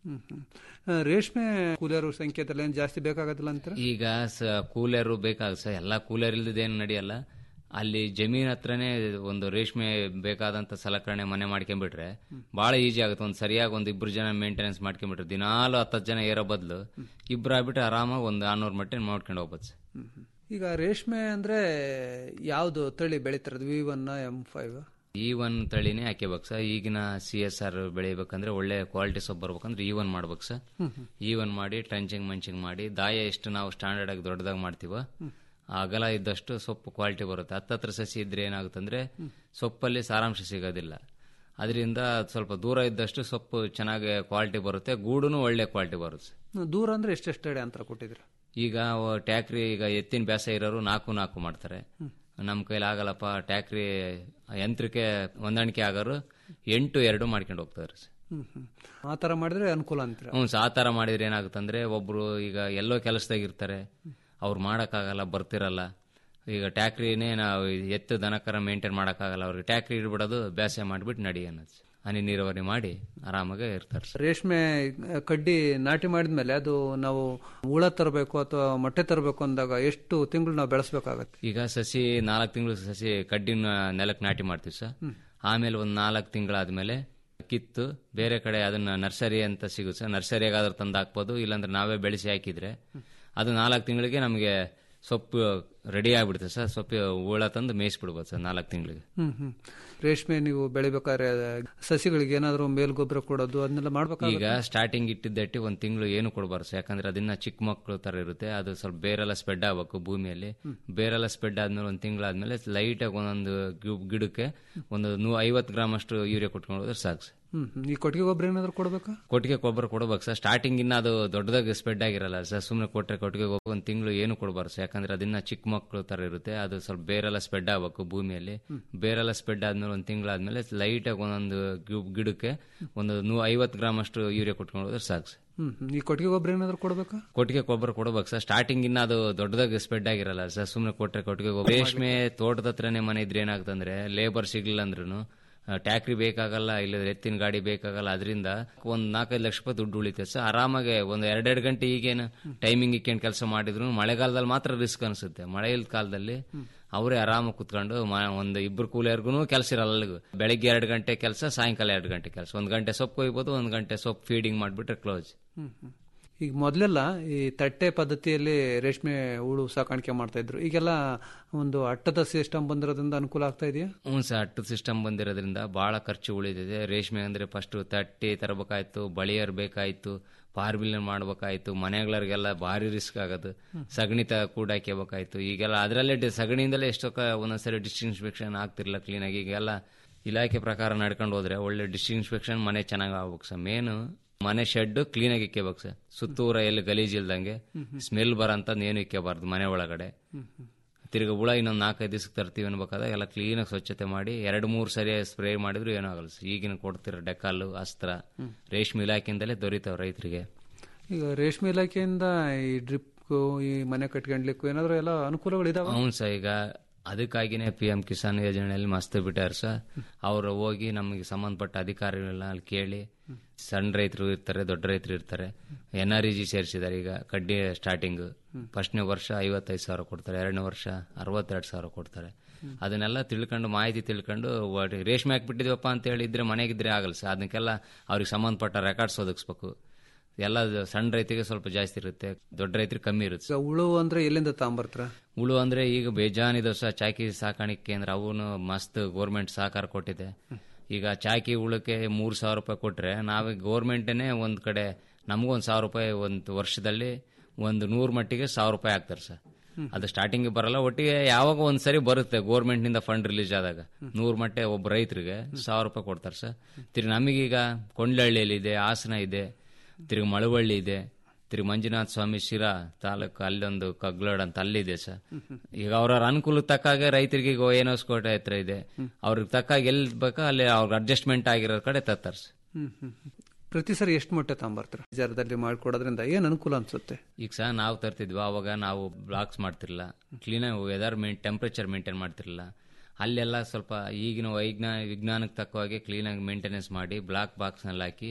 ಹ್ಮ್ ಹ್ಮ್. ಆ, ರೇಷ್ಮೆ ಕೂಲಿಯರು ಸಂಖ್ಯೆದಲ್ಲಿ ಏನು ಜಾಸ್ತಿ ಬೇಕಾಗೋದಿಲ್ಲ ಅಂತೀರ ಈಗ ಸ ಕೂಲರು ಬೇಕಾಗುತ್ತೆ ಸರ್ ಎಲ್ಲ ಕೂಲರ್ ಇಲ್ದೇನು ನಡೆಯಲ್ಲ ಅಲ್ಲಿ ಜಮೀನ್ ಹತ್ರನೇ ಒಂದು ರೇಷ್ಮೆ ಬೇಕಾದಂತ ಸಲಕರಣೆ ಮನೆ ಮಾಡ್ಕೊಂಡ್ಬಿಟ್ರೆ ಬಹಳ ಈಜಿ ಆಗುತ್ತೆ ಒಂದು ಸರಿಯಾಗಿ ಒಂದು ಇಬ್ರು ಜನ ಮೇಂಟೆನೆನ್ಸ್ ಮಾಡ್ಕೊಂಡ್ಬಿಟ್ರೆ ದಿನಾಲು ಹತ್ತತ್ತು ಜನ ಏರೋ ಬದಲು ಇಬ್ರು ಆಗ್ಬಿಟ್ರೆ ಆರಾಮಾಗಿ ಒಂದು ಆರ್ನೂರು ಮಟ್ಟ ಮಾಡ್ಕೊಂಡು ಹೋಗ್ಬೋದು ಸರ್ ಈಗ ರೇಷ್ಮೆ ಅಂದ್ರೆ ಯಾವ್ದು ತಳಿ ಬೆಳಿತಿರೋದು ವಿ ಒನ್ ಎಂ ಫೈವ್ ಈ ಒನ್ ತಳಿನೇ ಹಾಕ್ಯಬೇಕು ಸರ್ ಈಗಿನ ಸಿ ಎಸ್ ಆರ್ ಬೆಳಿಬೇಕಂದ್ರೆ ಒಳ್ಳೆ ಕ್ವಾಲಿಟಿ ಸೊಪ್ಪು ಬರ್ಬೇಕಂದ್ರೆ ಈ ಒನ್ ಮಾಡ್ಬೇಕು ಸರ್ ಹ್ಮ್ ಹ್ಮ್. ಈ ಒನ್ ಮಾಡಿ ಟ್ರಂಚಿಂಗ್ ಮಂಚಿಂಗ್ ಮಾಡಿ ದಾಯ ಎಷ್ಟು ನಾವು ಸ್ಟ್ಯಾಂಡರ್ಡ್ ಆಗಿ ದೊಡ್ಡದಾಗಿ ಮಾಡ್ತೀವೋ ಆ ಅಗಲ ಇದ್ದಷ್ಟು ಸೊಪ್ಪು ಕ್ವಾಲಿಟಿ ಬರುತ್ತೆ ಹತ್ತತ್ರ ಸಸಿ ಇದ್ರೆ ಏನಾಗುತ್ತಂದ್ರೆ ಸೊಪ್ಪಲ್ಲಿ ಸಾರಾಂಶ ಸಿಗೋದಿಲ್ಲ ಅದರಿಂದ ಸ್ವಲ್ಪ ದೂರ ಇದ್ದಷ್ಟು ಸೊಪ್ಪು ಚೆನ್ನಾಗಿ ಕ್ವಾಲಿಟಿ ಬರುತ್ತೆ ಗೂಡುನು ಒಳ್ಳೆ ಕ್ವಾಲಿಟಿ ಬರುತ್ತೆ ದೂರ ಅಂದ್ರೆ ಎಷ್ಟೆಷ್ಟು ಅಡಿ ಅಂತರ ಕೊಟ್ಟಿದ್ದೀರಾ ಈಗ ಅವ ಟ್ಯಾಕ್ರಿ ಈಗ ಎತ್ತಿನ ಬ್ಯಾಸ ಇರೋರು ನಾಲ್ಕು ನಾಲ್ಕು ಮಾಡ್ತಾರೆ ನಮ್ಮ ಕೈಲಿ ಆಗಲ್ಲಪ್ಪ ಟ್ಯಾಕ್ರಿ ಯಂತ್ರಕ್ಕೆ ಹೊಂದಾಣಿಕೆ ಆಗೋರು ಎಂಟು ಎರಡು ಮಾಡ್ಕೊಂಡು ಹೋಗ್ತಾರೆ ಸರ್ ಹ್ಮ್ ಹ್ಮ್. ಆ ತರ ಮಾಡಿದ್ರೆ ಅನುಕೂಲ ಅಂತೀರ ಹ್ಞೂ ಸರ್ ಆ ಥರ ಮಾಡಿದ್ರೆ ಏನಾಗುತ್ತಂದ್ರೆ ಒಬ್ರು ಈಗ ಎಲ್ಲೋ ಕೆಲಸದಾಗ ಇರ್ತಾರೆ ಅವ್ರು ಮಾಡೋಕ್ಕಾಗಲ್ಲ ಬರ್ತಿರಲ್ಲ ಈಗ ಟ್ಯಾಕ್ರಿನೇ ನಾವು ಎತ್ತು ದನಕರ ಮೇಂಟೈನ್ ಮಾಡೋಕ್ಕಾಗಲ್ಲ ಅವ್ರಿಗೆ ಟ್ಯಾಕ್ರಿ ಇಡ್ಬಿಡೋದು ಬ್ಯಾಸೆ ಮಾಡಿಬಿಟ್ಟು ನಡಿ ಅನ್ನೋದು ಹನಿ ನೀರಾವರಿ ಮಾಡಿ ಆರಾಮಾಗಿ ಇರ್ತಾರೆ ಸರ್ ರೇಷ್ಮೆ ಕಡ್ಡಿ ನಾಟಿ ಮಾಡಿದ್ಮೇಲೆ ಅದು ನಾವು ಹುಳ ತರಬೇಕು ಅಥವಾ ಮೊಟ್ಟೆ ತರಬೇಕು ಅಂದಾಗ ಎಷ್ಟು ತಿಂಗಳು ನಾವು ಬೆಳೆಸಬೇಕಾಗತ್ತೆ ಈಗ ಸಸಿ ನಾಲ್ಕು ತಿಂಗಳು ಸಸಿ ಕಡ್ಡಿನ ನೆಲಕ್ಕೆ ನಾಟಿ ಮಾಡ್ತೀವಿ ಸರ್ ಹ್ಮ್. ಆಮೇಲೆ ಒಂದು ನಾಲ್ಕು ತಿಂಗಳಾದ್ಮೇಲೆ ಕಿತ್ತು ಬೇರೆ ಕಡೆ ಅದನ್ನ ನರ್ಸರಿ ಅಂತ ಸಿಗುತ್ತೆ ಸರ್ ನರ್ಸರಿಯಾಗಾದ್ರೂ ತಂದು ಹಾಕ್ಬೋದು ಇಲ್ಲಾಂದ್ರೆ ನಾವೇ ಬೆಳೆಸಿ ಹಾಕಿದ್ರೆ ಅದು ನಾಲ್ಕು ತಿಂಗಳಿಗೆ ನಮಗೆ ಸೊಪ್ಪು ರೆಡಿ ಆಗ್ಬಿಡುತ್ತೆ ಸರ್ ಸೊಪ್ಪು ಹುಳ ತಂದು ಮೇಯಿಸ್ಬಿಡ್ಬೋದು ಸರ್ ನಾಲ್ಕು ತಿಂಗಳಿಗೆ ಹ್ಮ್ ಹ್ಮ್ ರೇಷ್ಮೆ ನೀವು ಬೆಳಿಬೇಕಾದ್ರೆ ಸಸಿಗಳಿಗೆ ಏನಾದ್ರು ಮೇಲ್ಗೊಬ್ಬರ ಕೊಡೋದು ಅದನ್ನೆಲ್ಲ ಈಗ ಮಾಡ್ಬೇಕಾಗ ಸ್ಟಾರ್ಟಿಂಗ್ ಇಟ್ಟಿದ್ದಟ್ಟಿ ಒಂದು ತಿಂಗಳು ಏನು ಕೊಡಬಾರ್ದು ಸರ್ ಯಾಕಂದ್ರೆ ಅದನ್ನ ಚಿಕ್ಕ ಮಕ್ಕಳು ತರ ಇರುತ್ತೆ ಅದು ಸ್ವಲ್ಪ ಬೇರೆಲ್ಲ ಸ್ಪ್ರೆಡ್ ಆಗ್ಬೇಕು ಭೂಮಿಯಲ್ಲಿ ಬೇರೆಲ್ಲ ಸ್ಪ್ರೆಡ್ ಆದ್ಮೇಲೆ ಒಂದು ತಿಂಗಳಾದ್ಮೇಲೆ ಲೈಟ್ ಆಗಿ ಒಂದೊಂದು ಗಿ- ಗಿಡಕ್ಕೆ ಒಂದು ನೂ ಐವತ್ತು ಗ್ರಾಮ್ ಅಷ್ಟು ಯೂರಿಯಾ ಕೊಟ್ಕೊಂಡು ಹೋದ್ರೆ ಸಾಕು ಸರ್ ಹ್ಮ್ ಹ್ಮ್. ಈ ಕೊಟ್ಟಿಗೆ ಗೊಬ್ಬರ ಏನಾದ್ರು ಕೊಡ್ಬೇಕಾ ಕೊಟ್ಟಿಗೆ ಗೊಬ್ಬರ ಕೊಡ್ಬೇಕು ಸರ್ ಸ್ಟಾರ್ಟಿಂಗ್ ಇನ್ನ ಅದು ದೊಡ್ಡದಾಗಿ ಸ್ಪ್ರೆಡ್ ಆಗಿರಲ್ಲ ಸರ್ ಸುಮ್ಮನೆ ಕೊಟ್ಟರೆ ಕೊಟ್ಟಿಗೆ ಗೊಬ್ಬರ ಒಂದು ತಿಂಗಳು ಏನು ಕೊಡಬಾರ್ದು ಸರ್ ಯಾಕಂದ್ರೆ ಅದನ್ನ ಚಿಕ್ಕ ಮಕ್ಕಳು ತರ ಇರುತ್ತೆ ಅದು ಸ್ವಲ್ಪ ಬೇರೆಲ್ಲ ಸ್ಪ್ರೆಡ್ ಆಗ್ಬೇಕು ಭೂಮಿಯಲ್ಲಿ ಬೇರೆಲ್ಲ ಸ್ಪ್ರೆಡ್ ಆದ್ಮೇಲೆ ಒಂದು ತಿಂಗಳಾದ್ಮೇಲೆ ಲೈಟ್ ಆಗಿ ಒಂದೊಂದು ಗಿ- ಗಿಡಕ್ಕೆ ಒಂದು ನೂ ಐವತ್ತು ಗ್ರಾಮ್ ಅಷ್ಟು ಯೂರಿಯಾ ಕೊಟ್ಕೊಂಡು ಹೋದ್ರೆ ಸಾಕು ಸರ್ ಹ್ಮ್ ಹ್ಮ್. ಈ ಕೊಟ್ಟಿಗೆ ಗೊಬ್ಬರ ಏನಾದ್ರು ಕೊಡ್ಬೇಕಾ ಕೊಟ್ಟಿಗೆ ಗೊಬ್ಬರ ಕೊಡ್ಬೇಕು ಸರ್ ಸ್ಟಾರ್ಟಿಂಗ್ ಇನ್ನ ಅದು ದೊಡ್ಡದಾಗಿ ಸ್ಪ್ರೆಡ್ ಆಗಿರಲ್ಲ ಸರ್ ಸುಮ್ಮನೆ ಕೊಟ್ಟರೆ ಕೊಟ್ಟಿಗೆ ಗೊಬ್ಬರ ರೇಷ್ಮೆ ತೋಟದ ಹತ್ರನೇ ಮನೆ ಇದ್ರೆ ಏನಾಗ್ತಂದ್ರೆ ಲೇಬರ್ ಸಿಗ್ಲಿಲ್ಲ ಅಂದ್ರೂ ಟ್ಯಾಕ್ರಿ ಬೇಕಾಗಲ್ಲ ಇಲ್ಲದ್ರೆ ಎತ್ತಿನ ಗಾಡಿ ಬೇಕಾಗಲ್ಲ ಅದರಿಂದ ಒಂದ್ ನಾಲ್ಕೈದು ಲಕ್ಷ ರೂಪಾಯಿ ದುಡ್ಡು ಉಳಿತೈತೆ ಸರ್ ಆರಾಮಾಗಿ ಒಂದು ಎರಡೆರಡು ಗಂಟೆ ಈಗೇನು ಟೈಮಿಂಗ್ ಇಕ್ಕೊಂಡು ಕೆಲಸ ಮಾಡಿದ್ರು ಮಳೆಗಾಲದಲ್ಲಿ ಮಾತ್ರ ರಿಸ್ಕ್ ಅನಿಸುತ್ತೆ ಮಳೆ ಇಲ್ದ ಕಾಲದಲ್ಲಿ ಅವರೇ ಆರಾಮಾಗಿ ಕುತ್ಕೊಂಡು ಮ- ಒಂದು ಇಬ್ರು ಕೂಲಿಯರ್ಗು ಕೆಲಸ ಇರಲ್ಲ ಅಲ್ಲಿಗೂ ಬೆಳಿಗ್ಗೆ ಎರಡು ಗಂಟೆ ಕೆಲಸ ಸಾಯಂಕಾಲ ಎರಡು ಗಂಟೆ ಕೆಲಸ ಒಂದು ಗಂಟೆ ಸೊಪ್ಪು ಕೊಯ್ಬೋದು ಒಂದು ಗಂಟೆ ಸೊಪ್ಪು ಫೀಡಿಂಗ್ ಮಾಡಿಬಿಟ್ರೆ ಕ್ಲೋಸ್ ಹ್ಮ್ ಹ್ಮ್. ಈಗ ಮೊದಲೆಲ್ಲ ಈ ತಟ್ಟೆ ಪದ್ಧತಿಯಲ್ಲಿ ರೇಷ್ಮೆ ಹುಳು ಸಾಕಾಣಿಕೆ ಮಾಡ್ತಾ ಇದ್ರು ಈಗೆಲ್ಲ ಒಂದು ಅಟ್ಟದ ಸಿಸ್ಟಮ್ ಬಂದಿರೋದ್ರಿಂದ ಅನುಕೂಲ ಆಗ್ತಾ ಇದೆಯಾ ಹ್ಞೂ ಸರ್ ಅಟ್ಟು ಸಿಸ್ಟಮ್ ಬಂದಿರೋದ್ರಿಂದ ಭಾಳ ಖರ್ಚು ಉಳಿದಿದೆ ರೇಷ್ಮೆ ಅಂದರೆ ಫಸ್ಟು ತಟ್ಟಿ ತರಬೇಕಾಯ್ತು ಬಳಿಯರ್ ಬೇಕಾಯ್ತು ಪಾರ್ಬಿಲ್ ಮಾಡ್ಬೇಕಾಯ್ತು ಮನೆಗಳಿಗೆಲ್ಲ ಭಾರಿ ರಿಸ್ಕ್ ಆಗೋದು ಸಗಣಿ ತ ಕೂಡ ಹಾಕ್ಯಬೇಕಾಯ್ತು ಈಗೆಲ್ಲ ಅದರಲ್ಲೇ ಡಿ- ಸಗಣಿಯಿಂದಲೇ ಎಷ್ಟೋ ಕ- ಒಂದೊಂದ್ಸರಿ ಡಿಸ್ಇನ್ಸ್ಪೆಕ್ಷನ್ ಆಗ್ತಿರ್ಲಿಲ್ಲ ಕ್ಲೀನಾಗಿ ಈಗೆಲ್ಲ ಇಲಾಖೆ ಪ್ರಕಾರ ನಡ್ಕೊಂಡು ಹೋದ್ರೆ ಒಳ್ಳೆ ಡಿಸ್ಇನ್ಸ್ಪೆಕ್ಷನ್ ಮನೆ ಚೆನ್ನಾಗಿ ಆಗ್ಬೇಕು ಸರ್ ಮೇನು ಮನೆ ಶೆಡ್ ಕ್ಲೀನಾಗಿ ಇಕ್ಕೋಬೇಕು ಸರ್ ಸುತ್ತೂರ ಎಲ್ಲಿ ಗಲೀಜ್ ಇಲ್ದಂಗೆ ಸ್ಮೆಲ್ ಬರೋಂಥದ್ದು ಏನು ಇಕ್ಕಬಾರ್ದು ಮನೆ ಒಳಗಡೆ ತಿರ್ಗಿ ಹುಳ ಇನ್ನೊಂದು ನಾಲ್ಕೈದು ದಿವಸಕ್ಕೆ ತರ್ತೀವಿ ಅನ್ಬೇಕಾದಾಗ ಎಲ್ಲ ಕ್ಲೀನಾಗಿ ಸ್ವಚ್ಛತೆ ಮಾಡಿ ಎರಡು ಮೂರು ಸರಿ ಸ್ಪ್ರೇ ಮಾಡಿದ್ರು ಏನೂ ಆಗಲ್ಲ ಸರ್ ಈಗಿನ ಕೊಡ್ತಿರೋ ಡೆಕಾಲು ಅಸ್ತ್ರ ರೇಷ್ಮೆ ಇಲಾಖೆಯಿಂದಲೇ ದೊರೀತಾವೆ ರೈತರಿಗೆ ಈಗ ರೇಷ್ಮೆ ಇಲಾಖೆಯಿಂದ ಈ ಡ್ರಿಪ್ ಈ ಮನೆ ಕಟ್ಕೊಂಡ್ಲಿಕ್ಕೂ ಏನಾದ್ರು ಎಲ್ಲ ಅನುಕೂಲಗಳು ಇದಾವ ಹೌದು ಸರ್ ಈಗ ಅದಕ್ಕಾಗಿನೇ ಪಿ ಎಂ ಕಿಸಾನ್ ಯೋಜನೆಯಲ್ಲಿ ಮಸ್ತ್ ಬಿಟ್ಟಾರ ಸರ್ ಅವರು ಹೋಗಿ ನಮಗೆ ಸಂಬಂಧಪಟ್ಟ ಅಧಿಕಾರಿಗಳನ್ನ ಅಲ್ಲಿ ಕೇಳಿ ಸಣ್ಣ ರೈತರು ಇರ್ತಾರೆ ದೊಡ್ಡ ರೈತರು ಇರ್ತಾರೆ ಎನ್ ಆರ್ ಇ ಜಿ ಸೇರಿಸಿದ್ದಾರೆ ಈಗ ಕಡ್ಡಿ ಸ್ಟಾರ್ಟಿಂಗ್ ಫಸ್ಟ್ನೇ ವರ್ಷ ಐವತ್ತೈದು ಸಾವಿರ ಕೊಡ್ತಾರೆ ಎರಡನೇ ವರ್ಷ ಅರವತ್ತೆರಡು ಸಾವಿರ ಕೊಡ್ತಾರೆ ಅದನ್ನೆಲ್ಲ ತಿಳ್ಕೊಂಡು ಮಾಹಿತಿ ತಿಳ್ಕೊಂಡು ಒಟ್ಟು ರೇಷ್ಮೆ ಹಾಕ್ಬಿಟ್ಟಿದ್ವಪ್ಪ ಅಂತ ಹೇಳಿದ್ರೆ ಮನೆಗಿದ್ರೆ ಆಗಲ್ಲ ಸರ್ ಅದಕ್ಕೆಲ್ಲ ಅವ್ರಿಗೆ ಸಂಬಂಧಪಟ್ಟ ರೆಕಾರ್ಡ್ಸ್ ಒದಗಿಸ್ಬೇಕು ಎಲ್ಲ ಸಣ್ಣ ರೈತರಿಗೆ ಸ್ವಲ್ಪ ಜಾಸ್ತಿ ಇರುತ್ತೆ ದೊಡ್ಡ ರೈತರಿಗೆ ಕಮ್ಮಿ ಇರುತ್ತೆ ಈಗ ಹುಳು ಅಂದ್ರೆ ಎಲ್ಲಿಂದ ತಗೊಂಬರ್ತಾರ ಹುಳು ಅಂದ್ರೆ ಈಗ ಬೇಜಾನಿದ ಸಹ ಚಾಕಿ ಸಾಕಾಣಿಕೆ ಕೇಂದ್ರ ಅವನು ಮಸ್ತ್ ಗೋರ್ಮೆಂಟ್ ಸಹಕಾರ ಕೊಟ್ಟಿದೆ ಈಗ ಚಾಕಿ ಹುಳಕ್ಕೆ ಮೂರ್ ಸಾವಿರ ರೂಪಾಯಿ ಕೊಟ್ರೆ ನಾವು ಗೋರ್ಮೆಂಟನೇ ಒಂದ್ ಕಡೆ ನಮಗೊಂದು ಸಾವಿರ ರೂಪಾಯಿ ಒಂದು ವರ್ಷದಲ್ಲಿ ಒಂದು ನೂರು ಮಟ್ಟಿಗೆ ಸಾವಿರ ರೂಪಾಯಿ ಹಾಕ್ತಾರೆ ಸರ್ ಅದು ಸ್ಟಾರ್ಟಿಂಗ್ ಬರಲ್ಲ ಒಟ್ಟಿಗೆ ಯಾವಾಗ ಒಂದ್ ಸರಿ ಬರುತ್ತೆ ಗೋರ್ಮೆಂಟ್ ನಿಂದ ಫಂಡ್ ರಿಲೀಸ್ ಆದಾಗ ನೂರು ಮಟ್ಟೆ ಒಬ್ಬ ರೈತರಿಗೆ ಸಾವಿರ ರೂಪಾಯಿ ಕೊಡ್ತಾರೆ ಸರ್ ತಿರ್ಗಿ ನಮಗೀಗ ಕೊಂಡ್ಲಹಳ್ಳಿಯಲ್ಲಿ ಇದೆ ಹಾಸನ ಇದೆ ತಿರ್ಗಿ ಮಳವಳ್ಳಿ ಇದೆ ತಿರ್ಗಿ ಮಂಜುನಾಥ ಸ್ವಾಮಿ ಶಿರಾ ತಾಲೂಕು ಅಲ್ಲೊಂದು ಕಗ್ಲೋಡ್ ಅಂತ ಅಲ್ಲಿದೆ ಸರ್ ಈಗ ಅವ್ರವ್ರ ಅನುಕೂಲ ತಕ್ಕಾಗೆ ರೈತರಿಗೆ ಈಗ ಏನೋಸ್ಕೋಟೆ ಹತ್ರ ಇದೆ ಅವ್ರಿಗೆ ತಕ್ಕಾಗ ಎಲ್ಲಿ ಬೇಕೋ ಅಲ್ಲಿ ಅವ್ರಿಗೆ ಅಡ್ಜಸ್ಟ್ಮೆಂಟ್ ಆಗಿರೋ ಕಡೆ ತರ್ತಾರೆ ಸರ್ ಹ್ಮ್ ಹ್ಮ್ ಹ್ಮ್. ಪ್ರತಿ ಸರಿ ಎಷ್ಟು ಮೊಟ್ಟೆ ತಗೊಂಬರ್ತಾರ ವಿಚಾರದಲ್ಲಿ ಮಾಡ್ಕೊಡೋದ್ರಿಂದ ಏನ್ ಅನುಕೂಲ ಅನ್ಸುತ್ತೆ ಈಗ ಸಹ ನಾವು ತರ್ತಿದ್ವಿ ಅವಾಗ ನಾವು ಬ್ಲಾಕ್ಸ್ ಮಾಡ್ತಿರ್ಲಿಲ್ಲ ಕ್ಲೀನಾಗಿ ವೆದರ್ ಮೇನ್ ಟೆಂಪ್ರೇಚರ್ ಮೇಂಟೈನ್ ಮಾಡ್ತಿರ್ಲಿಲ್ಲ ಅಲ್ಲೆಲ್ಲ ಸ್ವಲ್ಪ ಈಗಿನ ವೈಜ್ಞಾನ ವಿಜ್ಞಾನಕ್ಕೆ ತಕ್ಕವಾಗಿ ಕ್ಲೀನಾಗಿ ಮೇಂಟೆನೆನ್ಸ್ ಮಾಡಿ ಬ್ಲಾಕ್ ಬಾಕ್ಸ್ನಲ್ಲಿ ಹಾಕಿ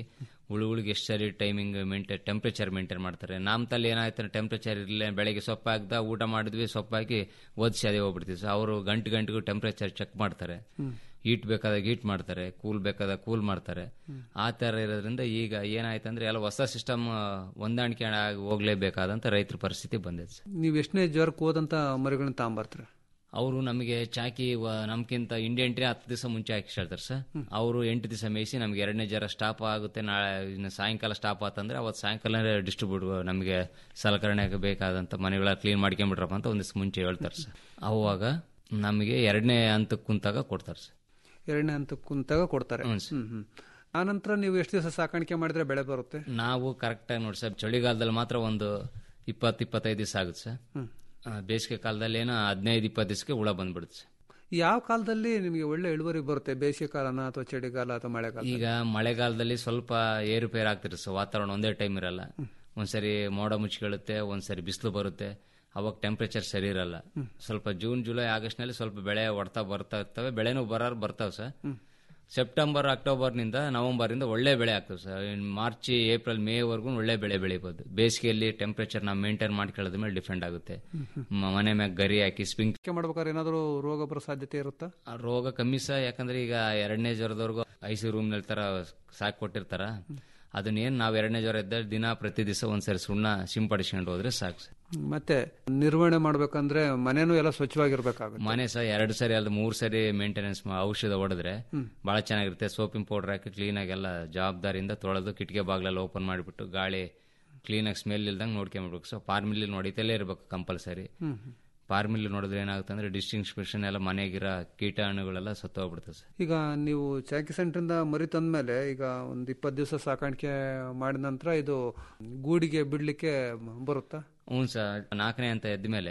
ಹುಳುಗಳಿಗೆ ಎಷ್ಟು ಸರಿ ಟೈಮಿಂಗ್ ಮೇಂಟೈನ್ ಟೆಂಪ್ರೇಚರ್ ಮೇಂಟೈನ್ ಮಾಡ್ತಾರೆ ನಮ್ಮ ತಲ್ಲಿ ಏನಾಯ್ತು ಟೆಂಪ್ರೇಚರ್ ಇರಲಿಲ್ಲ ಬೆಳಗ್ಗೆ ಸೊಪ್ಪು ಹಾಕ್ದ ಊಟ ಮಾಡಿದ್ವಿ ಸೊಪ್ಪು ಹಾಕಿ ಓದಿಸಿ ಅದೇ ಹೋಗ್ಬಿಡ್ತೀವಿ ಸೊ ಅವರು ಗಂಟೆ ಗಂಟೆಗೂ ಟೆಂಪ್ರೇಚರ್ ಚೆಕ್ ಮಾಡ್ತಾರೆ ಹೀಟ್ ಬೇಕಾದಾಗ ಹೀಟ್ ಮಾಡ್ತಾರೆ ಕೂಲ್ ಬೇಕಾದಾಗ ಕೂಲ್ ಮಾಡ್ತಾರೆ ಆ ಥರ ಇರೋದ್ರಿಂದ ಈಗ ಏನಾಯ್ತಂದ್ರೆ ಎಲ್ಲ ಹೊಸ ಸಿಸ್ಟಮ್ ಹೊಂದಾಣಿಕೆ ಆಗಿ ಹೋಗ್ಲೇಬೇಕಾದಂತ ರೈತರ ಪರಿಸ್ಥಿತಿ ಬಂದಿದೆ ಸರ್ ನೀವು ಎಷ್ಟನೇ ಜ್ವರಕ್ಕೆ ಹೋದಂತ ಮರಿಗಳನ್ನ ತಗೊಂಬರ್ತೀರ ಅವರು ನಮಗೆ ಚಾಕಿ ವ- ನಮ್ಗಿಂತ ಇಂಡಿಯಾ ಎಂಟ್ರಿ ಹತ್ತು ದಿವಸ ಮುಂಚೆ ಹಾಕಿ ಹೇಳ್ತಾರೆ ಸರ್ ಅವರು ಎಂಟು ದಿವಸ ಮೇಯಿಸಿ ನಮ್ಗೆ ಎರಡನೇ ಜ್ವರ ಸ್ಟಾಪ್ ಆಗುತ್ತೆ ನಾಳೆ ಇನ್ನು ಸಾಯಂಕಾಲ ಸ್ಟಾಪ್ ಆತಂದ್ರೆ ಅವತ್ತು ಸಾಯಂಕಾಲ ಡಿಸ್ಟ್ರಿಬ್ಯೂಟ್ ನಮಗೆ ಸಲಕರಣೆಗೆ ಬೇಕಾದಂತ ಮನೆಗಳ ಕ್ಲೀನ್ ಮಾಡ್ಕೊಂಡ್ಬಿಟ್ರಪ್ಪ ಅಂತ ಒಂದಿವ್ಸ ಮುಂಚೆ ಹೇಳ್ತಾರೆ ಸರ್ ಅವಾಗ ನಮಗೆ ಎರಡನೇ ಹಂತಕ್ಕೆ ಕುಂತಾಗ ಕೊಡ್ತಾರೆ ಸರ್ ಎರಡನೇ ಹಂತಕ್ಕೆ ಕುಂತಾಗ ಕೊಡ್ತಾರೆ ಹ್ಞೂ ಸರ್. ಹ್ಮ್ ಹ್ಮ್ ಆನಂತರ ನೀವು ಎಷ್ಟು ದಿವಸ ಸಾಕಾಣಿಕೆ ಮಾಡಿದ್ರೆ ಬೆಳೆ ಬರುತ್ತೆ ನಾವು ಕರೆಕ್ಟಾಗಿ ನೋಡಿ ಸರ್ ಚಳಿಗಾಲದಲ್ಲಿ ಮಾತ್ರ ಒಂದು ಇಪ್ಪತ್ತು ಇಪ್ಪತ್ತೈದು ದಿವಸ ಆಗುತ್ತೆ ಸರ್ ಹ್ಮ್. ಆ, ಬೇಸಿಗೆ ಕಾಲದಲ್ಲಿ ಏನೋ ಹದಿನೈದು ಇಪ್ಪತ್ತು ದಿವಸಕ್ಕೆ ಹುಳ ಬಂದ್ಬಿಡುತ್ತೆ ಸರ್ ಯಾವ ಕಾಲದಲ್ಲಿ ನಿಮಗೆ ಒಳ್ಳೆ ಇಳುವರಿ ಬರುತ್ತೆ ಬೇಸಿಗೆ ಕಾಲನ ಅಥವಾ ಚಳಿಗಾಲ ಅಥವಾ ಮಳೆಗಾಲ ಈಗ ಮಳೆಗಾಲದಲ್ಲಿ ಸ್ವಲ್ಪ ಏರುಪೇರು ಆಗ್ತಿರುತ್ತೆ ಸರ್ ವಾತಾವರಣ ಒಂದೇ ಟೈಮ್ ಇರಲ್ಲ ಒಂದ್ಸರಿ ಮೋಡ ಮುಚ್ಕೊಳ್ಳುತ್ತೆ ಒಂದ್ಸರಿ ಬಿಸಿಲು ಬರುತ್ತೆ ಅವಾಗ ಟೆಂಪ್ರೇಚರ್ ಸರಿ ಇರಲ್ಲ ಸ್ವಲ್ಪ ಜೂನ್ ಜುಲೈ ಆಗಸ್ಟ್ ನಲ್ಲಿ ಸ್ವಲ್ಪ ಬೆಳೆ ಹೊಡ್ತಾ ಬರ್ತಾ ಇರ್ತವೆ ಬೆಳೆನೂ ಬರೋರು ಬರ್ತಾವೆ ಸರ್ ಸೆಪ್ಟೆಂಬರ್ ಅಕ್ಟೋಬರ್ನಿಂದ ನವೆಂಬರಿಂದ ಒಳ್ಳೆ ಬೆಳೆ ಆಗ್ತವೆ ಸರ್ ಇನ್ನು ಮಾರ್ಚ್ ಏಪ್ರಿಲ್ ಮೇ ವರ್ಗು ಒಳ್ಳೆ ಬೆಳೆ ಬೆಳಿಬೋದು ಬೇಸಿಗೆಯಲ್ಲಿ ಟೆಂಪ್ರೇಚರ್ ನಾವು ಮೇಂಟೈನ್ ಮಾಡ್ಕೊಳ್ಳೋದ್ರ ಮೇಲೆ ಡಿಪೆಂಡ್ ಆಗುತ್ತೆ ಮ- ಮನೆ ಮ್ಯಾಗ ಗರಿ ಹಾಕಿ ಸ್ಪಿಂಕ್ ಆರೈಕೆ ಮಾಡ್ಬೇಕಾದ್ರೆ ಏನಾದರೂ ರೋಗ ಬರೋ ಸಾಧ್ಯತೆ ಇರುತ್ತಾ ಆ ರೋಗ ಕಮ್ಮಿ ಸಹ ಯಾಕಂದ್ರೆ ಈಗ ಎರಡನೇ ಜ್ವರದವರೆಗೂ ಐ ಸಿ ರೂಮ್ ನಲ್ಲಿ ತರ ಸಾಕ್ ಕೊಟ್ಟಿರ್ತಾರ ಅದನ್ನೇನ್ ನಾವ್ ಎರಡನೇ ಜ್ವರ ಇದ್ದ ದಿನ ಪ್ರತಿ ದಿವಸ ಒಂದ್ಸರಿ ಸುಣ್ಣ ಸಿಂಪಡಿಸ್ಕೊಂಡು ಹೋದ್ರೆ ಸಾಕು ಸರ್ ಮತ್ತೆ ನಿರ್ವಹಣೆ ಮಾಡ್ಬೇಕಂದ್ರೆ ಮನೇನು ಎಲ್ಲ ಸ್ವಚ್ಛವಾಗಿರ್ಬೇಕಾಗುತ್ತೆ ಮನೆ ಸಹ ಎರಡು ಸರಿ ಅಲ್ಲ ಮೂರ್ ಸರಿ ಮೇಂಟೆನೆನ್ಸ್ ಔಷಧ ಹೊಡೆದ್ರೆ ಬಹಳ ಚೆನ್ನಾಗಿರುತ್ತೆ ಸೋಪಿಂಗ್ ಪೌಡರ್ ಹಾಕಿ ಕ್ಲೀನ್ ಆಗಿ ಎಲ್ಲ ಜವಾಬ್ದಾರಿಯಿಂದ ತೊಳೆದು ಕಿಟಕಿ ಬಾಗ್ಲೆಲ್ಲ ಓಪನ್ ಮಾಡಿಬಿಟ್ಟು ಗಾಳಿ ಕ್ಲೀನಾಗಿ ಸ್ಮೆಲ್ ಇಲ್ದಂಗೆ ನೋಡ್ಕೊಂಬಿಡ್ಬೇಕು ಸೊ ಪಾರ್ಮಿಲ್ಲಿ ನೋಡಿತಲೇ ಇರ್ಬೇಕು ಕಂಪಲ್ಸರಿ ಹ್ಮ್. ಪಾರ್ಮಿಲ್ಲಿ ನೋಡಿದ್ರೆ ಏನಾಗುತ್ತೆ ಅಂದ್ರೆ ಡಿಸ್ಟಿಂಕ್ಷನ್ ಎಲ್ಲ ಮನೆಗಿರೋ ಕೀಟಾಣುಗಳೆಲ್ಲ ಸತ್ತೋಗ್ಬಿಡುತ್ತೆ ಸರ್ ಈಗ ನೀವು ಚಾಕಿ ಸೆಂಟ್ರಿಂದ ಮರಿ ತಂದ್ಮೇಲೆ ಈಗ ಒಂದು ಇಪ್ಪತ್ತು ದಿವಸ ಸಾಕಾಣಿಕೆ ಮಾಡಿದ ನಂತರ ಇದು ಗೂಡಿಗೆ ಬಿಡ್ಲಿಕ್ಕೆ ಬರುತ್ತಾ ಹ್ಞೂ ಸರ್ ನಾಲ್ಕನೇ ಅಂತ ಎದ್ಮೇಲೆ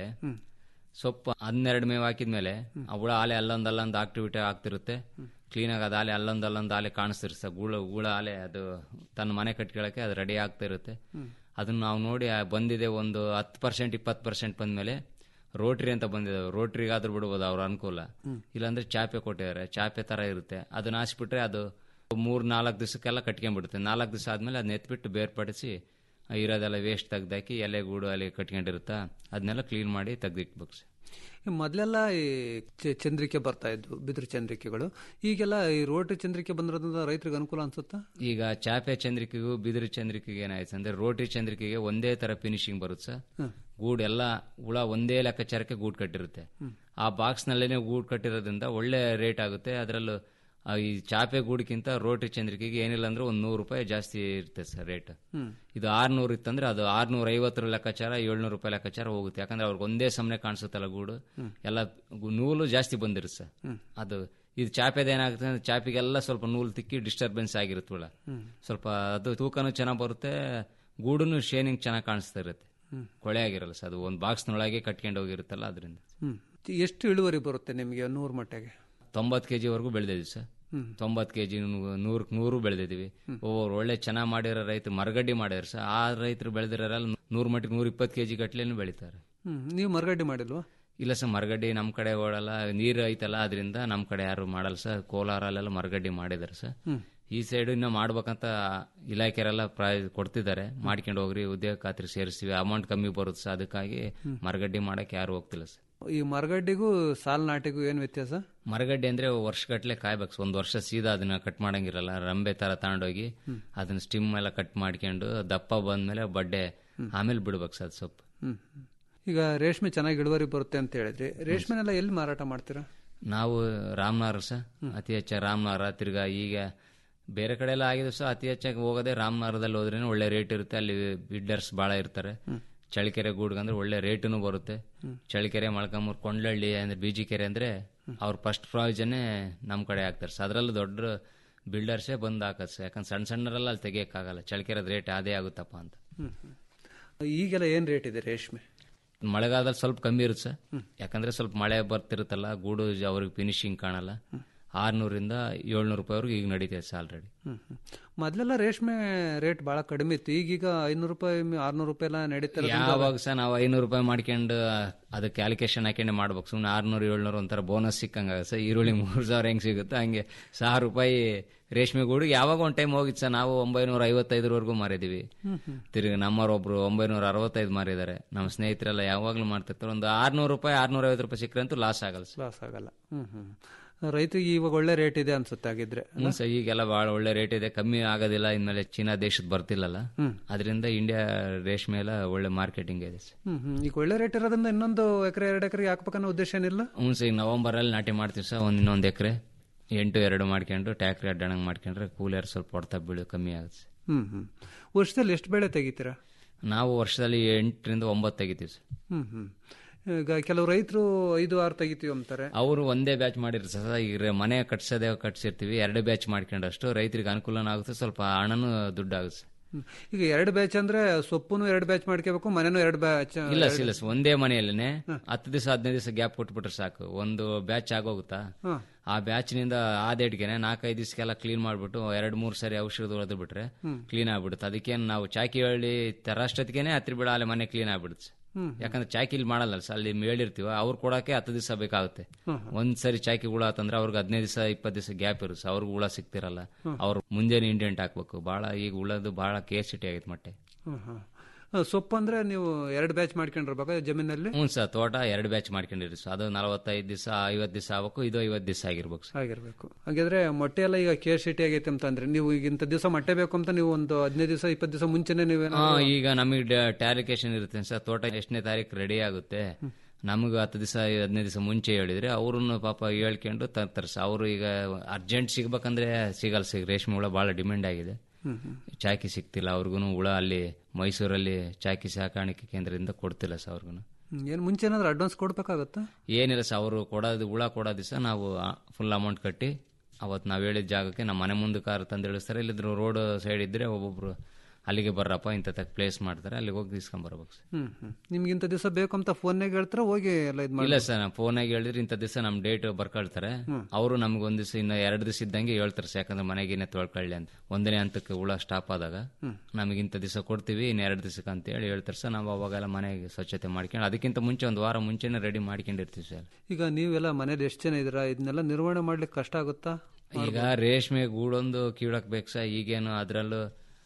ಸೊಪ್ಪು ಹನ್ನೆರಡು ಮೇವು ಹಾಕಿದ್ಮೇಲೆ ಆ ಹುಳ ಆಲೆ ಅಲ್ಲೊಂದು ಅಲ್ಲೊಂದು ಆಕ್ಟಿವಿಟಿ ಆಗ್ತಿರುತ್ತೆ ಕ್ಲೀನಾಗಿ ಅದು ಆಲೆ ಅಲ್ಲೊಂದು ಅಲ್ಲೊಂದು ಆಲೆ ಕಾಣಿಸ್ತಿರುತ್ತೆ ಸರ್ ಗೂಳ ಗೂಳ ಆಲೆ ಅದು ತನ್ನ ಮನೆ ಕಟ್ಕೊಳ್ಳೋಕೆ ಅದು ರೆಡಿ ಆಗ್ತಾ ಇರುತ್ತೆ ಅದನ್ನ ನಾವು ನೋಡಿ ಆ ಬಂದಿದೆ ಒಂದು ಹತ್ತು ಪರ್ಸೆಂಟ್ ಇಪ್ಪತ್ತು ಪರ್ಸೆಂಟ್ ಬಂದ್ಮೇಲೆ ರೋಟ್ರಿ ಅಂತ ಬಂದಿದ್ದಾವೆ ರೋಟ್ರಿಗಾದ್ರೂ ಬಿಡ್ಬೋದು ಅವ್ರ ಅನುಕೂಲ ಇಲ್ಲಾಂದ್ರೆ ಚಾಪೆ ಕೊಟ್ಟಿದ್ದಾರೆ ಚಾಪೆ ತರ ಇರುತ್ತೆ ಅದನ್ನ ಹಾಸ್ಬಿಟ್ರೆ ಅದು ಮೂರ್ ನಾಲ್ಕು ದಿವಸಕ್ಕೆಲ್ಲ ಕಟ್ಕೊಂಡ್ಬಿಡುತ್ತೆ ನಾಲ್ಕು ದಿವಸ ಆದ್ಮೇಲೆ ಅದನ್ನ ಎತ್ಬಿಟ್ಟು ಬೇರ್ಪಡಿಸಿ ಆ ಇರೋದೆಲ್ಲ ವೇಸ್ಟ್ ತೆಗ್ದಾಕಿ ಎಲೆ ಗೂಡು ಅಲ್ಲಿ ಕಟ್ಕೊಂಡಿರುತ್ತಾ ಅದನ್ನೆಲ್ಲ ಕ್ಲೀನ್ ಮಾಡಿ ತೆಗ್ದಿಟ್ಬೇಕು ಸರ್ ಈ ಮೊದಲೆಲ್ಲ ಈ ಚ- ಚಂದ್ರಿಕೆ ಬರ್ತಾ ಇದ್ವು ಬಿದಿರು ಚಂದ್ರಿಕೆಗಳು ಈಗೆಲ್ಲ ಈ ರೋಟರಿ ಚಂದ್ರಿಕೆ ಬಂದಿರೋದ್ರಿಂದ ರೈತರಿಗೆ ಅನುಕೂಲ ಅನ್ಸುತ್ತಾ ಈಗ ಚಾಪೆ ಚಂದ್ರಿಕೆಗೂ ಬಿದಿರು ಚಂದ್ರಿಕೆಗೆ ಏನಾಯ್ತು ಅಂದ್ರೆ ರೋಟಿ ಚಂದ್ರಿಕೆಗೆ ಒಂದೇ ತರ ಫಿನಿಶಿಂಗ್ ಬರುತ್ತೆ ಸರ್ ಹ್ಮ್. ಗೂಡ್ ಎಲ್ಲ ಹುಳ ಒಂದೇ ಲೆಕ್ಕಾಚಾರಕ್ಕೆ ಗೂಡ್ ಕಟ್ಟಿರುತ್ತೆ ಆ ಬಾಕ್ಸ್ ನಲ್ಲೇನೆ ಗೂಡ್ ಕಟ್ಟಿರೋದ್ರಿಂದ ಒಳ್ಳೆ ರೇಟ್ ಆಗುತ್ತೆ ಅದರಲ್ಲೂ ಆ ಈ ಚಾಪೆ ಗೂಡ್ಕಿಂತ ರೋಟಿ ಚಂದ್ರಿಕೆಗೆ ಏನಿಲ್ಲ ಅಂದ್ರೆ ಒಂದು ನೂರು ರೂಪಾಯಿ ಜಾಸ್ತಿ ಇರುತ್ತೆ ಸರ್ ರೇಟ್ ಹ್ಮ್. ಇದು ಆರ್ನೂರು ಇತ್ತಂದ್ರೆ ಅದು ಆರ್ನೂರ ಐವತ್ತರ ಲೆಕ್ಕಾಚಾರ ಏಳ್ನೂರು ರೂಪಾಯಿ ಲೆಕ್ಕಾಚಾರ ಹೋಗುತ್ತೆ ಯಾಕಂದ್ರೆ ಅವ್ರಿಗೆ ಒಂದೇ ಸಮನೆ ಕಾಣಿಸುತ್ತಲ್ಲ ಗೂಡು ಹ್ಮ್. ಎಲ್ಲ ಗು- ನೂಲು ಜಾಸ್ತಿ ಬಂದಿರುತ್ತೆ ಸರ್ ಹ್ಮ್. ಅದು ಇದು ಚಾಪೆದ ಏನಾಗುತ್ತೆ ಅಂದ್ರೆ ಚಾಪಿಗೆಲ್ಲ ಸ್ವಲ್ಪ ನೂಲು ತಿಕ್ಕಿ ಡಿಸ್ಟರ್ಬೆನ್ಸ್ ಆಗಿರುತ್ತೆ ಹುಳ ಹ್ಮ್. ಸ್ವಲ್ಪ ಅದು ತೂಕನೂ ಚೆನ್ನಾಗಿ ಬರುತ್ತೆ ಗೂಡನ್ನು ಶೇನಿಂಗ್ ಚೆನ್ನಾಗಿ ಕಾಣಿಸ್ತಾ ಇರುತ್ತೆ ಹ್ಮ್. ಕೊಳೆ ಆಗಿರಲ್ಲ ಸರ್ ಅದು ಒಂದು ಬಾಕ್ಸ್ನೊಳಗೆ ಕಟ್ಕೊಂಡು ಹೋಗಿರುತ್ತಲ್ಲ ಅದರಿಂದ ಹ್ಮ್ ಎಷ್ಟು ಇಳುವರಿ ಬರುತ್ತೆ ನಿಮಗೆ ನೂರು ಮಟ್ಟಿಗೆ ತೊಂಬತ್ತು ಕೆ ಜಿವರೆಗೂ ಬೆಳೆದಿದ್ವಿ ಸರ್ ಹ್ಮ್. ತೊಂಬತ್ತು ಕೆ ಜಿ ನೂರಕ್ಕೆ ನೂರು ಬೆಳೆದಿದ್ದೀವಿ ಒಬ್ಬರು ಒಳ್ಳೆ ಚೆನ್ನಾಗಿ ಮಾಡಿರೋ ರೈತರು ಮರಗಡ್ಡಿ ಮಾಡಿದ್ರು ಸರ್ ಆ ರೈತರು ಬೆಳೆದಿರೋಲ್ಲ ನೂರು ಮಟ್ಟಿಗೆ ನೂರ ಇಪ್ಪತ್ತು ಕೆ ಜಿ ಗಟ್ಲೆನೂ ಬೆಳಿತಾರೆ ಹ್ಮ್ ನೀವು ಮರಗಡ್ಡಿ ಮಾಡಿಲ್ವಾ ಇಲ್ಲ ಸರ್ ಮರಗಡ್ಡಿ ನಮ್ಮ ಕಡೆ ಓಡಲ್ಲ ನೀರು ಐತಲ್ಲ ಅದರಿಂದ ನಮ್ಮ ಕಡೆ ಯಾರು ಮಾಡಲ್ಲ ಸರ್ ಕೋಲಾರಲ್ಲೆಲ್ಲ ಮರಗಡ್ಡಿ ಮಾಡಿದ್ದಾರೆ ಸರ್ ಹ್ಮ್. ಈ ಸೈಡ್ ಇನ್ನೂ ಮಾಡ್ಬೇಕಂತ ಇಲಾಖೆರೆಲ್ಲ ಪ್ರಾಯ ಕೊಡ್ತಿದ್ದಾರೆ ಮಾಡ್ಕೊಂಡು ಹೋಗ್ರಿ ಉದ್ಯೋಗ ಖಾತ್ರಿ ಸೇರಿಸ್ತೀವಿ ಅಮೌಂಟ್ ಕಮ್ಮಿ ಬರುತ್ತೆ ಸರ್ ಅದಕ್ಕಾಗಿ ಮರಗಡ್ಡಿ ಮಾಡಕ್ಕೆ ಯಾರು ಹೋಗ್ತಿಲ್ಲ ಸರ್ ಈ ಮರಗಡ್ಡಿಗೂ ಸಾಲ್ ನಾಟಿಗೂ ಏನು ವ್ಯತ್ಯಾಸ ಮರಗಡ್ಡೆ ಅಂದ್ರೆ ವರ್ಷಗಟ್ಲೆ ಕಾಯ್ಬೇಕು ಒಂದು ವರ್ಷ ಸೀದಾ ಅದನ್ನ ಕಟ್ ಮಾಡಂಗಿರಲ್ಲ ರಂಬೆ ತರ ತಗೊಂಡೋಗಿ ಅದನ್ನ ಸ್ಟಿಮ್ ಎಲ್ಲ ಕಟ್ ಮಾಡ್ಕೊಂಡು ದಪ್ಪ ಬಂದ್ಮೇಲೆ ಬಡ್ಡೆ ಆಮೇಲೆ ಬಿಡ್ಬೇಕು ಸರ್ ಸೊಪ್ಪು ಹ್ಮ್ ಈಗ ರೇಷ್ಮೆ ಚೆನ್ನಾಗಿ ಇಳುವರಿ ಬರುತ್ತೆ ಅಂತ ಹೇಳಿದ್ರಿ ರೇಷ್ಮೆನೆಲ್ಲ ಎಲ್ಲಿ ಮಾರಾಟ ಮಾಡ್ತೀರಾ ನಾವು ರಾಮನಗರ ಸರ್ ಅತಿ ಹೆಚ್ಚು ರಾಮನಗರ ತಿರ್ಗಾ ಈಗ ಬೇರೆ ಕಡೆ ಎಲ್ಲ ಆಗಿದೆ ಸರ್ ಅತಿ ಹೆಚ್ಚಾಗಿ ಹೋಗೋದೇ ರಾಮನಗರದಲ್ಲಿ ಹೋದ್ರೇನೆ ಒಳ್ಳೆ ರೇಟ್ ಇರುತ್ತೆ ಅಲ್ಲಿ ಬಿಡ್ಡರ್ಸ್ ಭಾಳ ಇರ್ತಾರೆ ಚಳಿಕೆರೆ ಗೂಡ್ಗಂದ್ರೆ ಒಳ್ಳೆ ರೇಟನು ಬರುತ್ತೆ ಚಳಿಕೆರೆ ಮೊಳಕಾಮೂರು ಕೊಂಡ್ಲಳ್ಳಿ ಅಂದ್ರೆ ಬೀಜಿಕೆರೆ ಅಂದ್ರೆ ಅವ್ರ ಫಸ್ಟ್ ಪ್ರಾವಿಜನ್ನೇ ನಮ್ಮ ಕಡೆ ಹಾಕ್ತಾರೆ ಸರ್ ಅದರಲ್ಲೂ ದೊಡ್ಡ ಬಿಲ್ಡರ್ಸೇ ಬಂದು ಹಾಕತ್ ಸರ್ ಯಾಕಂದ್ರೆ ಸಣ್ಣ ಸಣ್ಣರೆಲ್ಲ ಅಲ್ಲಿ ತೆಗಿಯಕ್ಕಾಗಲ್ಲ ಚಳಿಕೆರೆದ ರೇಟ್ ಅದೇ ಆಗುತ್ತಪ್ಪ ಅಂತ ಹ್ಮ್ ಈಗೆಲ್ಲ ಏನು ರೇಟ್ ಇದೆ ರೇಷ್ಮೆ ಮಳೆಗಾಲದಲ್ಲಿ ಸ್ವಲ್ಪ ಕಮ್ಮಿ ಇರುತ್ತೆ ಸರ್ ಯಾಕಂದ್ರೆ ಸ್ವಲ್ಪ ಮಳೆ ಬರ್ತಿರುತ್ತಲ್ಲ ಗೂಡು ಅವ್ರಿಗೆ ಫಿನಿಶಿಂಗ್ ಕಾಣಲ್ಲ ಆರ್ನೂರಿಂದ ಏಳ್ನೂರು ರೂಪಾಯಿವರೆಗೂ ಈಗ ನಡೀತದೆ ಸರ್ ಆಲ್ರೆಡಿ ಹ್ಮ್ ಹ್ಮ್. ಮೊದ್ಲೆಲ್ಲ ರೇಷ್ಮೆ ರೇಟ್ ಬಹಳ ಕಡಿಮೆ ಇತ್ತು ಈಗೀಗ ಐನೂರು ರೂಪಾಯಿ ಆರ್ನೂರು ರೂಪಾಯಿ ಎಲ್ಲ ನಡೀತಾರೆ ಯಾವಾಗ ಸಹ ನಾವು ಐನೂರು ರೂಪಾಯಿ ಮಾಡ್ಕೊಂಡು ಅದಕ್ಕೆ ಕ್ಯಾಲ್ಕುಲೇಷನ್ ಹಾಕೊಂಡೆ ಮಾಡ್ಬೇಕು ಸುಮ್ಮನೆ ಆರ್ನೂರು ಏಳ್ನೂರು ಒಂಥರ ಬೋನಸ್ ಸಿಕ್ಕಂಗ ಸರ್ ಈರುಳ್ಳಿ ಮೂರು ಸಾವಿರ ಹೆಂಗೆ ಸಿಗುತ್ತೆ ಹಂಗೆ ಸಾವಿರ ರೂಪಾಯಿ ರೇಷ್ಮೆ ಗೂಡಿಗೆ ಯಾವಾಗ ಒಂದು ಟೈಮ್ ಹೋಗಿತ್ತು ಸರ್ ನಾವು ಒಂಬೈನೂರ ಐವತ್ತೈದರವರೆಗೂ ಮಾರಿದೀವಿ ಹ್ಮ್ ಹ್ಮ್. ತಿರುಗಿ ನಮ್ಮರೊಬ್ರು ಒಂಬೈನೂರ ಅರವತ್ತೈದು ಮಾರಿದ್ದಾರೆ ನಮ್ಮ ಸ್ನೇಹಿತರೆಲ್ಲ ಯಾವಾಗಲೂ ಮಾಡ್ತಿರ್ತಾರೆ ಒಂದು ಆರ್ನೂರು ರೂಪಾಯಿ ಆರ್ನೂರ ಐವತ್ತು ರೂಪಾಯಿ ಸಿಕ್ಕರೆ ಅಂತೂ ಲಾಸ್ ಆಗಲ್ಲ ಸರ್ ಲಾಸ್ ಆಗಲ್ಲ ಹ್ಮ್ ಹ್ಮ್ ರೈತರಿಗೆ ಇವಾಗ ಒಳ್ಳೆ ರೇಟ್ ಇದೆ ಅನ್ಸುತ್ತೆ ಆಗಿದ್ರೆ ಹ್ಞೂ ಸರ್ ಈಗೆಲ್ಲ ಭಾಳ ಒಳ್ಳೆ ರೇಟ್ ಇದೆ ಕಮ್ಮಿ ಆಗೋದಿಲ್ಲ ಇನ್ಮೇಲೆ ಚೀನಾ ದೇಶದ ಬರ್ತಿಲ್ಲಲ್ಲ ಹ್ಮ್. ಅದರಿಂದ ಇಂಡಿಯಾ ರೇಷ್ಮೆ ಎಲ್ಲ ಒಳ್ಳೆ ಮಾರ್ಕೆಟಿಂಗ್ ಇದೆ ಸರ್ ಹ್ಮ್ ಹ್ಮ್ ಈಗ ಒಳ್ಳೆ ರೇಟ್ ಇರೋದ್ರಿಂದ ಇನ್ನೊಂದು ಎಕರೆ ಎರಡು ಎಕರೆಗೆ ಹಾಕ್ಬೇಕನ್ನೋ ಉದ್ದೇಶ ಏನಿಲ್ಲ ಹ್ಞೂ ಸರ್ ಈಗ ನವಂಬರಲ್ಲಿ ನಾಟಿ ಮಾಡ್ತೀವಿ ಸರ್ ಒಂದು ಇನ್ನೊಂದು ಎಕರೆ ಎಂಟು ಎರಡು ಮಾಡ್ಕೊಂಡು ಟ್ಯಾಕ್ರಿ ಅಡ್ಡಣಂಗೆ ಮಾಡ್ಕೊಂಡ್ರೆ ಕೂಲಿಯರ್ ಸ್ವಲ್ಪ ಹೊಡ್ತಾ ಬೀಳು ಕಮ್ಮಿ ಆಗುತ್ತೆ ಸರ್. ಹ್ಮ್ ಹ್ಮ್ ವರ್ಷದಲ್ಲಿ ಎಷ್ಟು ಬೆಳೆ ತೆಗಿತೀರಾ ನಾವು ವರ್ಷದಲ್ಲಿ ಎಂಟರಿಂದ ಒಂಬತ್ತು ತೆಗಿತೀವಿ ಸರ್ ಹ್ಮ್ ಹ್ಮ್ ಈಗ ಕೆಲವು ರೈತರು ಐದು ಆರು ತೆಗಿತೀವಿ ಅಂತಾರೆ ಅವರು ಒಂದೇ ಬ್ಯಾಚ್ ಮಾಡಿರ್ತಾರೆ ಸರ್ ಈಗ ಮನೆ ಕಟ್ಸೋದೇ ಕಟ್ಸಿರ್ತೀವಿ ಎರಡು ಬ್ಯಾಚ್ ಮಾಡ್ಕೊಂಡಷ್ಟು ರೈತರಿಗೆ ಅನುಕೂಲನೂ ಆಗುತ್ತೆ ಸ್ವಲ್ಪ ಹಣನೂ ದುಡ್ಡು ಆಗುತ್ತೆ ಸರ್. ಹ್ಮ್. ಈಗ ಎರಡು ಬ್ಯಾಚ್ ಅಂದ್ರೆ ಸೊಪ್ಪುನು ಎರಡು ಬ್ಯಾಚ್ ಮಾಡ್ಕೋಬೇಕು ಮನೆನೂ ಎರಡು ಬ್ಯಾಚ್ ಇಲ್ಲ ಸರ್, ಇಲ್ಲ ಸರ್, ಒಂದೇ ಮನೆಯಲ್ಲೇನೆ ಹತ್ತು ದಿವಸ ಹದಿನೈದು ದಿವಸ ಗ್ಯಾಪ್ ಕೊಟ್ಬಿಟ್ರೆ ಸಾಕು ಒಂದು ಬ್ಯಾಚ್ ಆಗೋಗುತ್ತಾ ಹಾ. ಆ ಬ್ಯಾಚ್ನಿಂದ ಆದೇಟ್ಗೆನೆ ನಾಲ್ಕೈದು ದಿವಸಕ್ಕೆಲ್ಲ ಕ್ಲೀನ್ ಮಾಡ್ಬಿಟ್ಟು ಎರಡು ಮೂರು ಸರಿ ಔಷಧ ಹೊಡೆದು ಬಿಟ್ರೆ ಹ್ಮ್. ಕ್ಲೀನ್ ಆಗ್ಬಿಡುತ್ತೆ ಅದಕ್ಕೇನು ನಾವು ಚಾಕಿ ಹಳ್ಳಿ ತರಷ್ಟೊತ್ತಿಗೆ ಹತ್ತಿರ ಬಿಡ ಅಲ್ಲಿ ಮನೆ ಕ್ಲೀನ್ ಆಗ್ಬಿಡುತ್ತೆ ಹ್ಮ್. ಯಾಕಂದ್ರೆ ಚಾಕಿ ಇಲ್ಲಿ ಮಾಡಲ್ಲ ಸರ್ ಅಲ್ಲಿ ಹೇಳಿರ್ತೀವ ಅವ್ರು ಕೊಡಕ್ಕೆ ಹತ್ತು ದಿವಸ ಬೇಕಾಗುತ್ತೆ ಹ್ಮ್. ಒಂದ್ ಸರಿ ಚಾಕಿ ಹುಳ ಆತಂದ್ರೆ ಅವ್ರಿಗೆ ಹದಿನೈದು ದಿವಸ ಇಪ್ಪತ್ತು ದಿವಸ ಗ್ಯಾಪ್ ಇರುತ್ತೆ ಅವ್ರಿಗೆ ಹುಳ ಸಿಗ್ತಿರಲ್ಲ ಹ್ಮ್. ಅವ್ರು ಮುಂಜಾನೆ ಇಂಡೆಂಟ್ ಹಾಕ್ಬೇಕು ಬಹಳ ಈಗ ಹುಳದು ಬಹಳ ಕೇಸಿಟಿ ಆಗೈತೆ ಮಟ್ಟೆ ಹ್ಮ್ ಹ್ಮ್. ಆ, ಸೊಪ್ಪು ಅಂದ್ರೆ ನೀವು ಎರಡು ಬ್ಯಾಚ್ ಮಾಡ್ಕೊಂಡಿರ್ಬೇಕಾ ಜಮೀನಲ್ಲಿ ಹ್ಞೂ ಸರ್ ತೋಟ ಎರಡು ಬ್ಯಾಚ್ ಮಾಡ್ಕೊಂಡಿರಿ ಸರ್ ಅದು ನಲವತ್ತೈದು ದಿವಸ ಐವತ್ತು ದಿವಸ ಆಗ್ಬೇಕು ಇದು ಐವತ್ತು ದಿವಸ ಆಗಿರ್ಬೇಕು ಸರ್ ಆಗಿರ್ಬೇಕು ಹಾಗಾದ್ರೆ ಮೊಟ್ಟೆ ಎಲ್ಲ ಈಗ ಕೇರ್ ಸಿಟಿ ಆಗೈತೆ ಅಂತ ಅಂದ್ರೆ ನೀವು ಈಗ ಇಂಥ ದಿವಸ ಮೊಟ್ಟೆ ಬೇಕು ಅಂತ ನೀವು ಒಂದು ಹದಿನೈದು ದಿವಸ ಇಪ್ಪತ್ತು ದಿವಸ ಮುಂಚೆನೆ ನೀವೇನೋ ಹಾ, ಈಗ ನಮಗೆ ಟ್ಯಾರಿಕೇಶನ್ ಇರುತ್ತೆ ಸರ್ ತೋಟ ಎಷ್ಟನೇ ತಾರೀಕು ರೆಡಿ ಆಗುತ್ತೆ ನಮಗೆ ಹತ್ತು ದಿವಸ ಹದಿನೈದು ದಿವಸ ಮುಂಚೆ ಹೇಳಿದ್ರೆ ಅವ್ರನ್ನ ಪಾಪ ಹೇಳ್ಕೊಂಡು ತರ್ತಾರೆ ಸರ್ ಅವರು ಈಗ ಅರ್ಜೆಂಟ್ ಸಿಗ್ಬೇಕಂದ್ರೆ ಸಿಗಲ್ಲ ಸಿಗ ರೇಷ್ಮೆ ಹುಳ ಭಾಳ ಡಿಮ್ಯಾಂಡ್ ಆಗಿದೆ ಹ್ಮ್ ಹ್ಮ್. ಚಾಕಿ ಸಿಗ್ತಿಲ್ಲ ಅವ್ರಿಗೂ ಹುಳ ಅಲ್ಲಿ ಮೈಸೂರಲ್ಲಿ ಚಾಕಿ ಸಾಕಾಣಿಕೆ ಕೇಂದ್ರದಿಂದ ಕೊಡ್ತಿಲ್ಲ ಸರ್ ಅವ್ರಿಗೂ ಹ್ಮ್. ಏನ್ ಮುಂಚೆ ಏನಾದ್ರು ಅಡ್ವಾನ್ಸ್ ಕೊಡ್ಬೇಕಾಗತ್ತಾ ಏನಿಲ್ಲ ಸರ್ ಅವರು ಕೊಡೋದು ಹುಳ ಕೊಡೋ ದಿವಸ ನಾವು ಫುಲ್ ಅಮೌಂಟ್ ಕಟ್ಟಿ ಅವತ್ತು ನಾವು ಹೇಳಿದ ಜಾಗಕ್ಕೆ ನಮ್ಮ ಮನೆ ಮುಂದೆ ಕಾರ್ ತಂದು ಇಳಿಸ್ತಾರೆ ಇಲ್ಲಿದ್ರು ರೋಡ್ ಸೈಡ್ ಇದ್ರೆ ಒಬ್ಬೊಬ್ರು ಅಲ್ಲಿಗೆ ಬರ್ರಪ್ಪ ಇಂಥ ಪ್ಲೇಸ್ ಮಾಡ್ತಾರೆ ಅಲ್ಲಿಗೆ ಹೋಗಿ ಇಸ್ಕೊಂಬರ್ಬೇಕು ಸರ್ ಹ್ಮ್ ಹ್ಮ್ ನಿಮ್ಗೆ ಇಂಥ ದಿವಸ ಬೇಕು ಅಂತ ಫೋನ್ನಾಗ ಹೇಳ್ತಾರ ಹೋಗಿ ಎಲ್ಲ ಇದು ಮಾಡಿ ಇಲ್ಲ ಸರ್ ನಾವು ಫೋನಾಗಿ ಹೇಳಿದ್ರೆ ಇಂಥ ದಿವಸ ನಮ್ಮ ಡೇಟ್ ಬರ್ಕೊಳ್ತಾರೆ ಅವರು ನಮ್ಗೆ ಒಂದ್ ದಿವಸ ಇನ್ನ ಎರಡು ದಿವಸ ಇದ್ದಂಗೆ ಹೇಳ್ತಾರೆ ಸರ್ ಯಾಕಂದ್ರೆ ಮನೆಗೇನೆ ತೊಳ್ಕೊಳ್ಳಿ ಅಂತ ಒಂದನೇ ಹಂತಕ್ಕೆ ಹುಳ ಸ್ಟಾಪ್ ಆದಾಗ ಹ್ಮ್. ನಮಗೆ ಇಂಥ ದಿವಸ ಕೊಡ್ತೀವಿ ಇನ್ನು ಎರಡು ದಿವಸಕ್ಕೆ ಅಂತ ಹೇಳಿ ಹೇಳ್ತಾರೆ ಸರ್ ನಾವು ಅವಾಗೆಲ್ಲ ಮನೆಗೆ ಸ್ವಚ್ಛತೆ ಮಾಡ್ಕೊಂಡು ಅದಕ್ಕಿಂತ ಮುಂಚೆ ಒಂದು ವಾರ ಮುಂಚೆನೆ ರೆಡಿ ಮಾಡ್ಕೊಂಡಿರ್ತೀವಿ ಸರ್ ಈಗ ನೀವೆಲ್ಲ ಮನೇಲಿ ಎಷ್ಟು ಜನ ಇದ್ದೀರಾ ಇದನ್ನೆಲ್ಲ ನಿರ್ವಹಣೆ ಮಾಡ್ಲಿಕ್ಕೆ ಕಷ್ಟ ಆಗುತ್ತಾ ಈಗ ರೇಷ್ಮೆ ಗೂಡೊಂದು ಕೀಳಕ್ ಬೇಕು ಸರ್ ಈಗೇನು ಅದರಲ್ಲೂ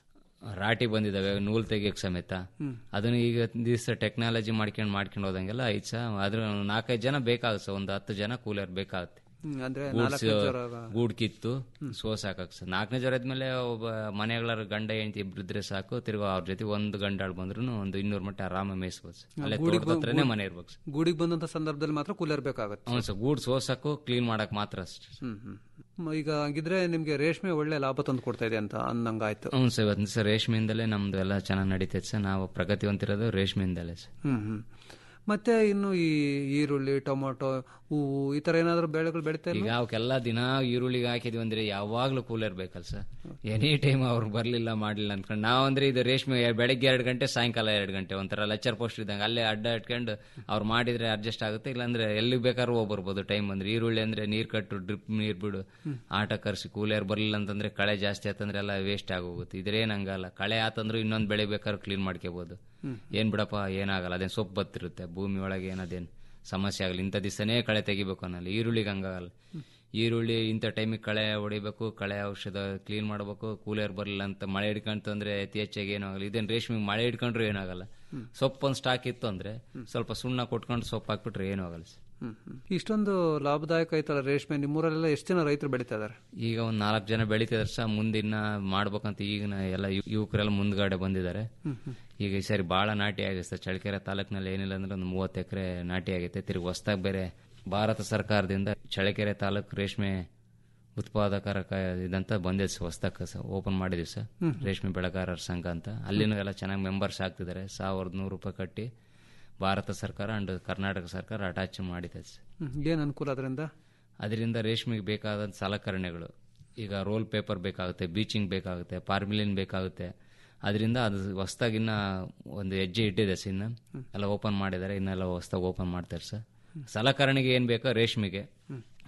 ರಾಟಿ ಬಂದಿದಾವೆ ನೂಲ್ ತೆಗಿಯಕ್ ಸಮೇತ ಹ್ಮ್. ಅದನ್ನ ಈಗ ದಿವಸ ಟೆಕ್ನಾಲಜಿ ಮಾಡ್ಕೊಂಡು ಮಾಡ್ಕೊಂಡು ಹೋದಂಗೆಲ್ಲ ಐದು ಸಹ ಅದ್ರ ನಾಲ್ಕೈದು ಜನ ಬೇಕಾಗುತ್ತೆ ಸರ್ ಒಂದು ಹತ್ತು ಜನ ಕೂಲರ್ ಬೇಕಾಗುತ್ತೆ ಹ್ಮ್, ಅಂದ್ರೆ ಗೂಡ್ಸ್ ನಾಲ್ಕನೇ ಜ್ವರ ಗೂಡ್ ಕಿತ್ತು ಸೋಸ್ ಹಾಕಕ್ ಸರ್ ನಾಲ್ಕನೇ ಜ್ವರ ಆದ್ಮೇಲೆ ಒಬ್ಬ ಮನೆಗಳ ಗಂಡ ಹೆಂಡತಿ ಇಬ್ರು ಇದ್ರೆ ಸಾಕು ತಿರ್ಗಾ ಅವ್ರ ಜೊತೆ ಒಂದು ಗಂಡಾಳು ಬಂದ್ರು ಒಂದು ಇನ್ನೂರು ಮಟ್ಟ ಆರಾಮ ಮೇಯಿಸ್ಬೋದು ಸರ್ ಅಲ್ಲೇ ಗೂಡಿಗೆ ತೋಟದ ಹತ್ರನೇ ಬಂದ್- ಮನೆ ಇರ್ಬೇಕು ಸರ್ ಗೂಡಿಗೆ ಬಂದಂತ ಸಂದರ್ಭದಲ್ಲಿ ಮಾತ್ರ ಕೂಲರ್ ಬೇಕಾಗತ್ತೆ ಹ್ಞೂ ಸರ್ ಗೂಡ್ ಸೋಸಕ್ಕೂ ಕ್ಲೀನ್ ಮಾಡಕ್ ಮಾತ್ರ ಅಷ್ಟೇ ಹ್ಮ್ ಹ್ಮ್ ಮ- ಈಗ ಹಾಗಿದ್ರೆ ನಿಮ್ಗೆ ರೇಷ್ಮೆ ಒಳ್ಳೆ ಲಾಭ ತಂದು ಕೊಡ್ತಾ ಇದೆ ಅಂತ ಅಂದಂಗಾಯ್ತು ಹ್ಞೂ ಸರ್ ಇವತ್ತು ಸರ್ ರೇಷ್ಮೆಯಿಂದಲೇ ನಮ್ದು ಎಲ್ಲ ಚೆನ್ನಾಗಿ ನಡೀತೈತೆ ಸರ್ ನಾವು ಪ್ರಗತಿ ಹೊಂದಿರೋದು ರೇಷ್ಮೆಯಿಂದಲೇ ಸರ್ ಹ್ಮ್ ಹ್ಮ್ ಮತ್ತೆ ಇನ್ನು ಈ ಈರುಳ್ಳಿ ಟೊಮೊಟೊ ಹೂವು ಈ ತರ ಏನಾದ್ರು ಬೆಳೆಗಳು ಬೆಳಿತಾ ಈಗ ಇಲ್ಲ ಅವಕ್ಕೆಲ್ಲ ದಿನ ಈರುಳ್ಳಿಗೆ ಹಾಕಿದ್ವಿ ಅಂದ್ರೆ ಯಾವಾಗ್ಲೂ ಕೂಲರ್ ಬೇಕಲ್ಲ ಸರ್ ಎನಿ ಟೈಮ್ ಅವ್ರು ಬರ್ಲಿಲ್ಲ ಮಾಡ್ಲಿಲ್ಲ ಅಂದ್ಕೊಂಡು ನಾವು ಅಂದ್ರೆ ಇದು ರೇಷ್ಮೆ ಬೆಳಗ್ಗೆ ಎರಡು ಗಂಟೆ ಸಾಯಂಕಾಲ ಎರಡು ಗಂಟೆ ಒಂಥರ ಲೆಕ್ಚರ್ ಪೋಸ್ಟ್ ಇದ್ದಂಗೆ ಅಲ್ಲೇ ಅಡ್ಡ ಇಟ್ಕೊಂಡು ಅವ್ರು ಮಾಡಿದ್ರೆ ಅಡ್ಜಸ್ಟ್ ಆಗುತ್ತೆ ಇಲ್ಲಾಂದ್ರೆ ಎಲ್ಲಿಗೆ ಬೇಕಾದ್ರೂ ಹೋಗ್ಬರ್ಬೋದು ಟೈಮ್ ಅಂದ್ರೆ ಈರುಳ್ಳಿ ಅಂದ್ರೆ ನೀರ್ ಕಟ್ಟು ಡ್ರಿಪ್ ನೀರ್ ಬಿಡು ಆಟ ಕರ್ಸಿ ಕೂಲರ್ ಬರ್ಲಿಲ್ಲ ಅಂತಂದ್ರೆ ಕಳೆ ಜಾಸ್ತಿ ಆತಂದ್ರೆ ಎಲ್ಲ ವೇಸ್ಟ್ ಆಗೋಗುತ್ತೆ ಇದ್ರೇನ್ ಹಂಗಲ್ಲ ಕಳೆ ಆತಂದ್ರೆ ಇನ್ನೊಂದು ಬೆಳೆ ಬೇಕಾದ್ರೂ ಕ್ಲೀನ್ ಮಾಡ್ಕೋಬಹುದು ಹ್ಮ್. ಏನ್ ಬಿಡಪ್ಪ ಏನಾಗಲ್ಲ ಅದೇನ್ ಸೊಪ್ಪು ಬತ್ತಿರುತ್ತೆ ಭೂಮಿ ಒಳಗೆ ಏನದೇನ್ ಸಮಸ್ಯೆ ಆಗಲಿ ಇಂಥ ದಿವಸನೇ ಕಳೆ ತೆಗಿಬೇಕು ಅನ್ನಲ್ಲ ಈರುಳ್ಳಿಗೆ ಹಂಗಾಗಲ್ಲ ಈರುಳ್ಳಿ ಇಂಥ ಟೈಮಿಗೆ ಕಳೆ ಹೊಡಿಬೇಕು ಕಳೆ ಔಷಧ ಕ್ಲೀನ್ ಮಾಡಬೇಕು ಕೂಲರ್ ಬರಲಿಲ್ಲ ಅಂತ ಮಳೆ ಹಿಡ್ಕೊಂತು ಅಂದ್ರೆ ಅತಿ ಹೆಚ್ಚಾಗಿ ಏನೂ ಆಗಲ್ಲ ಇದೇನು ರೇಷ್ಮೆಗೆ ಮಳೆ ಹಿಡ್ಕೊಂಡ್ರೆ ಏನಾಗಲ್ಲ ಹ್ಮ್. ಸೊಪ್ಪು ಒಂದು ಸ್ಟಾಕ್ ಇತ್ತು ಅಂದ್ರೆ ಸ್ವಲ್ಪ ಸುಣ್ಣ ಕೊಟ್ಕೊಂಡು ಸೊಪ್ಪು ಹಾಕ್ಬಿಟ್ರೆ ಏನೂ ಆಗಲ್ಲ ಸರ್. ಹ್ಮ್ ಹ್ಮ್. ಇಷ್ಟೊಂದು ಲಾಭದಾಯಕ ಐತಲ್ಲ ರೇಷ್ಮೆ ನಿಮ್ಮೂರಲ್ಲೆಲ್ಲ ಎಷ್ಟು ಜನ ರೈತರು ಬೆಳೀತಾ ಇದಾರೆ ಈಗ ಒಂದು ನಾಲ್ಕು ಜನ ಬೆಳಿತಿದಾರೆ ಸರ್ ಮುಂದಿನ ಮಾಡ್ಬೇಕಂತ ಈಗಿನ ಎಲ್ಲ ಯು- ಯುವಕರೆಲ್ಲ ಮುಂದ್ಗಡೆ ಬಂದಿದ್ದಾರೆ ಹ್ಮ್ ಹ್ಮ್. ಈಗ ಈ ಸರಿ ಭಾಳ ನಾಟಿ ಆಗಿದೆ ಸರ್ ಚಳ್ಳಕೆರೆ ತಾಲೂಕಿನಲ್ಲಿ ಏನಿಲ್ಲ ಅಂದ್ರೆ ಒಂದು ಮೂವತ್ತು ಎಕರೆ ನಾಟಿ ಆಗೈತೆ ತಿರುಗಿ ಹೊಸ್ದಾಗಿ ಬೇರೆ ಭಾರತ ಸರ್ಕಾರದಿಂದ ಚಳ್ಳಕೆರೆ ತಾಲೂಕು ರೇಷ್ಮೆ ಉತ್ಪಾದಕರ ಕ- ಇದಂತ ಬಂದಿದೆ ಸರ್ ಹೊಸ್ದಾಗಿ ಸರ್ ಓಪನ್ ಮಾಡಿದ್ವಿ ಸರ್ ಹ್ಮ್. ರೇಷ್ಮೆ ಬೆಳೆಗಾರರ ಸಂಘ ಅಂತ ಅಲ್ಲಿನೂ ಎಲ್ಲ ಚೆನ್ನಾಗಿ ಮೆಂಬರ್ಸ್ ಆಗ್ತಿದ್ದಾರೆ ಸಾವಿರದ ನೂರು ರೂಪಾಯಿ ಕಟ್ಟಿ ಭಾರತ ಸರ್ಕಾರ ಅಂಡ್ ಕರ್ನಾಟಕ ಸರ್ಕಾರ ಅಟ್ಯಾಚ್ ಮಾಡಿದೆ ಸರ್ ಹ್ಮ್. ಏನ್ ಅನುಕೂಲ ಅದರಿಂದ ಅದರಿಂದ ರೇಷ್ಮೆಗೆ ಬೇಕಾದ ಸಲಕರಣೆಗಳು ಈಗ ರೋಲ್ ಪೇಪರ್ ಬೇಕಾಗುತ್ತೆ ಬೀಚಿಂಗ್ ಬೇಕಾಗುತ್ತೆ ಪಾರ್ಮಿಲಿನ್ ಬೇಕಾಗುತ್ತೆ ಅದರಿಂದ ಅದು ಹೊಸ್ದಾಗಿನ್ನ ಒಂದು ಹೆಜ್ಜೆ ಇಟ್ಟಿದೆ ಸರ್ ಇನ್ನು ಎಲ್ಲ ಓಪನ್ ಮಾಡಿದ್ದಾರೆ ಇನ್ನೆಲ್ಲ ಹೊಸ್ದಾಗಿ ಓಪನ್ ಮಾಡ್ತಾರೆ ಸರ್ ಸಲಕರಣೆಗೆ ಏನು ಬೇಕೋ ರೇಷ್ಮೆಗೆ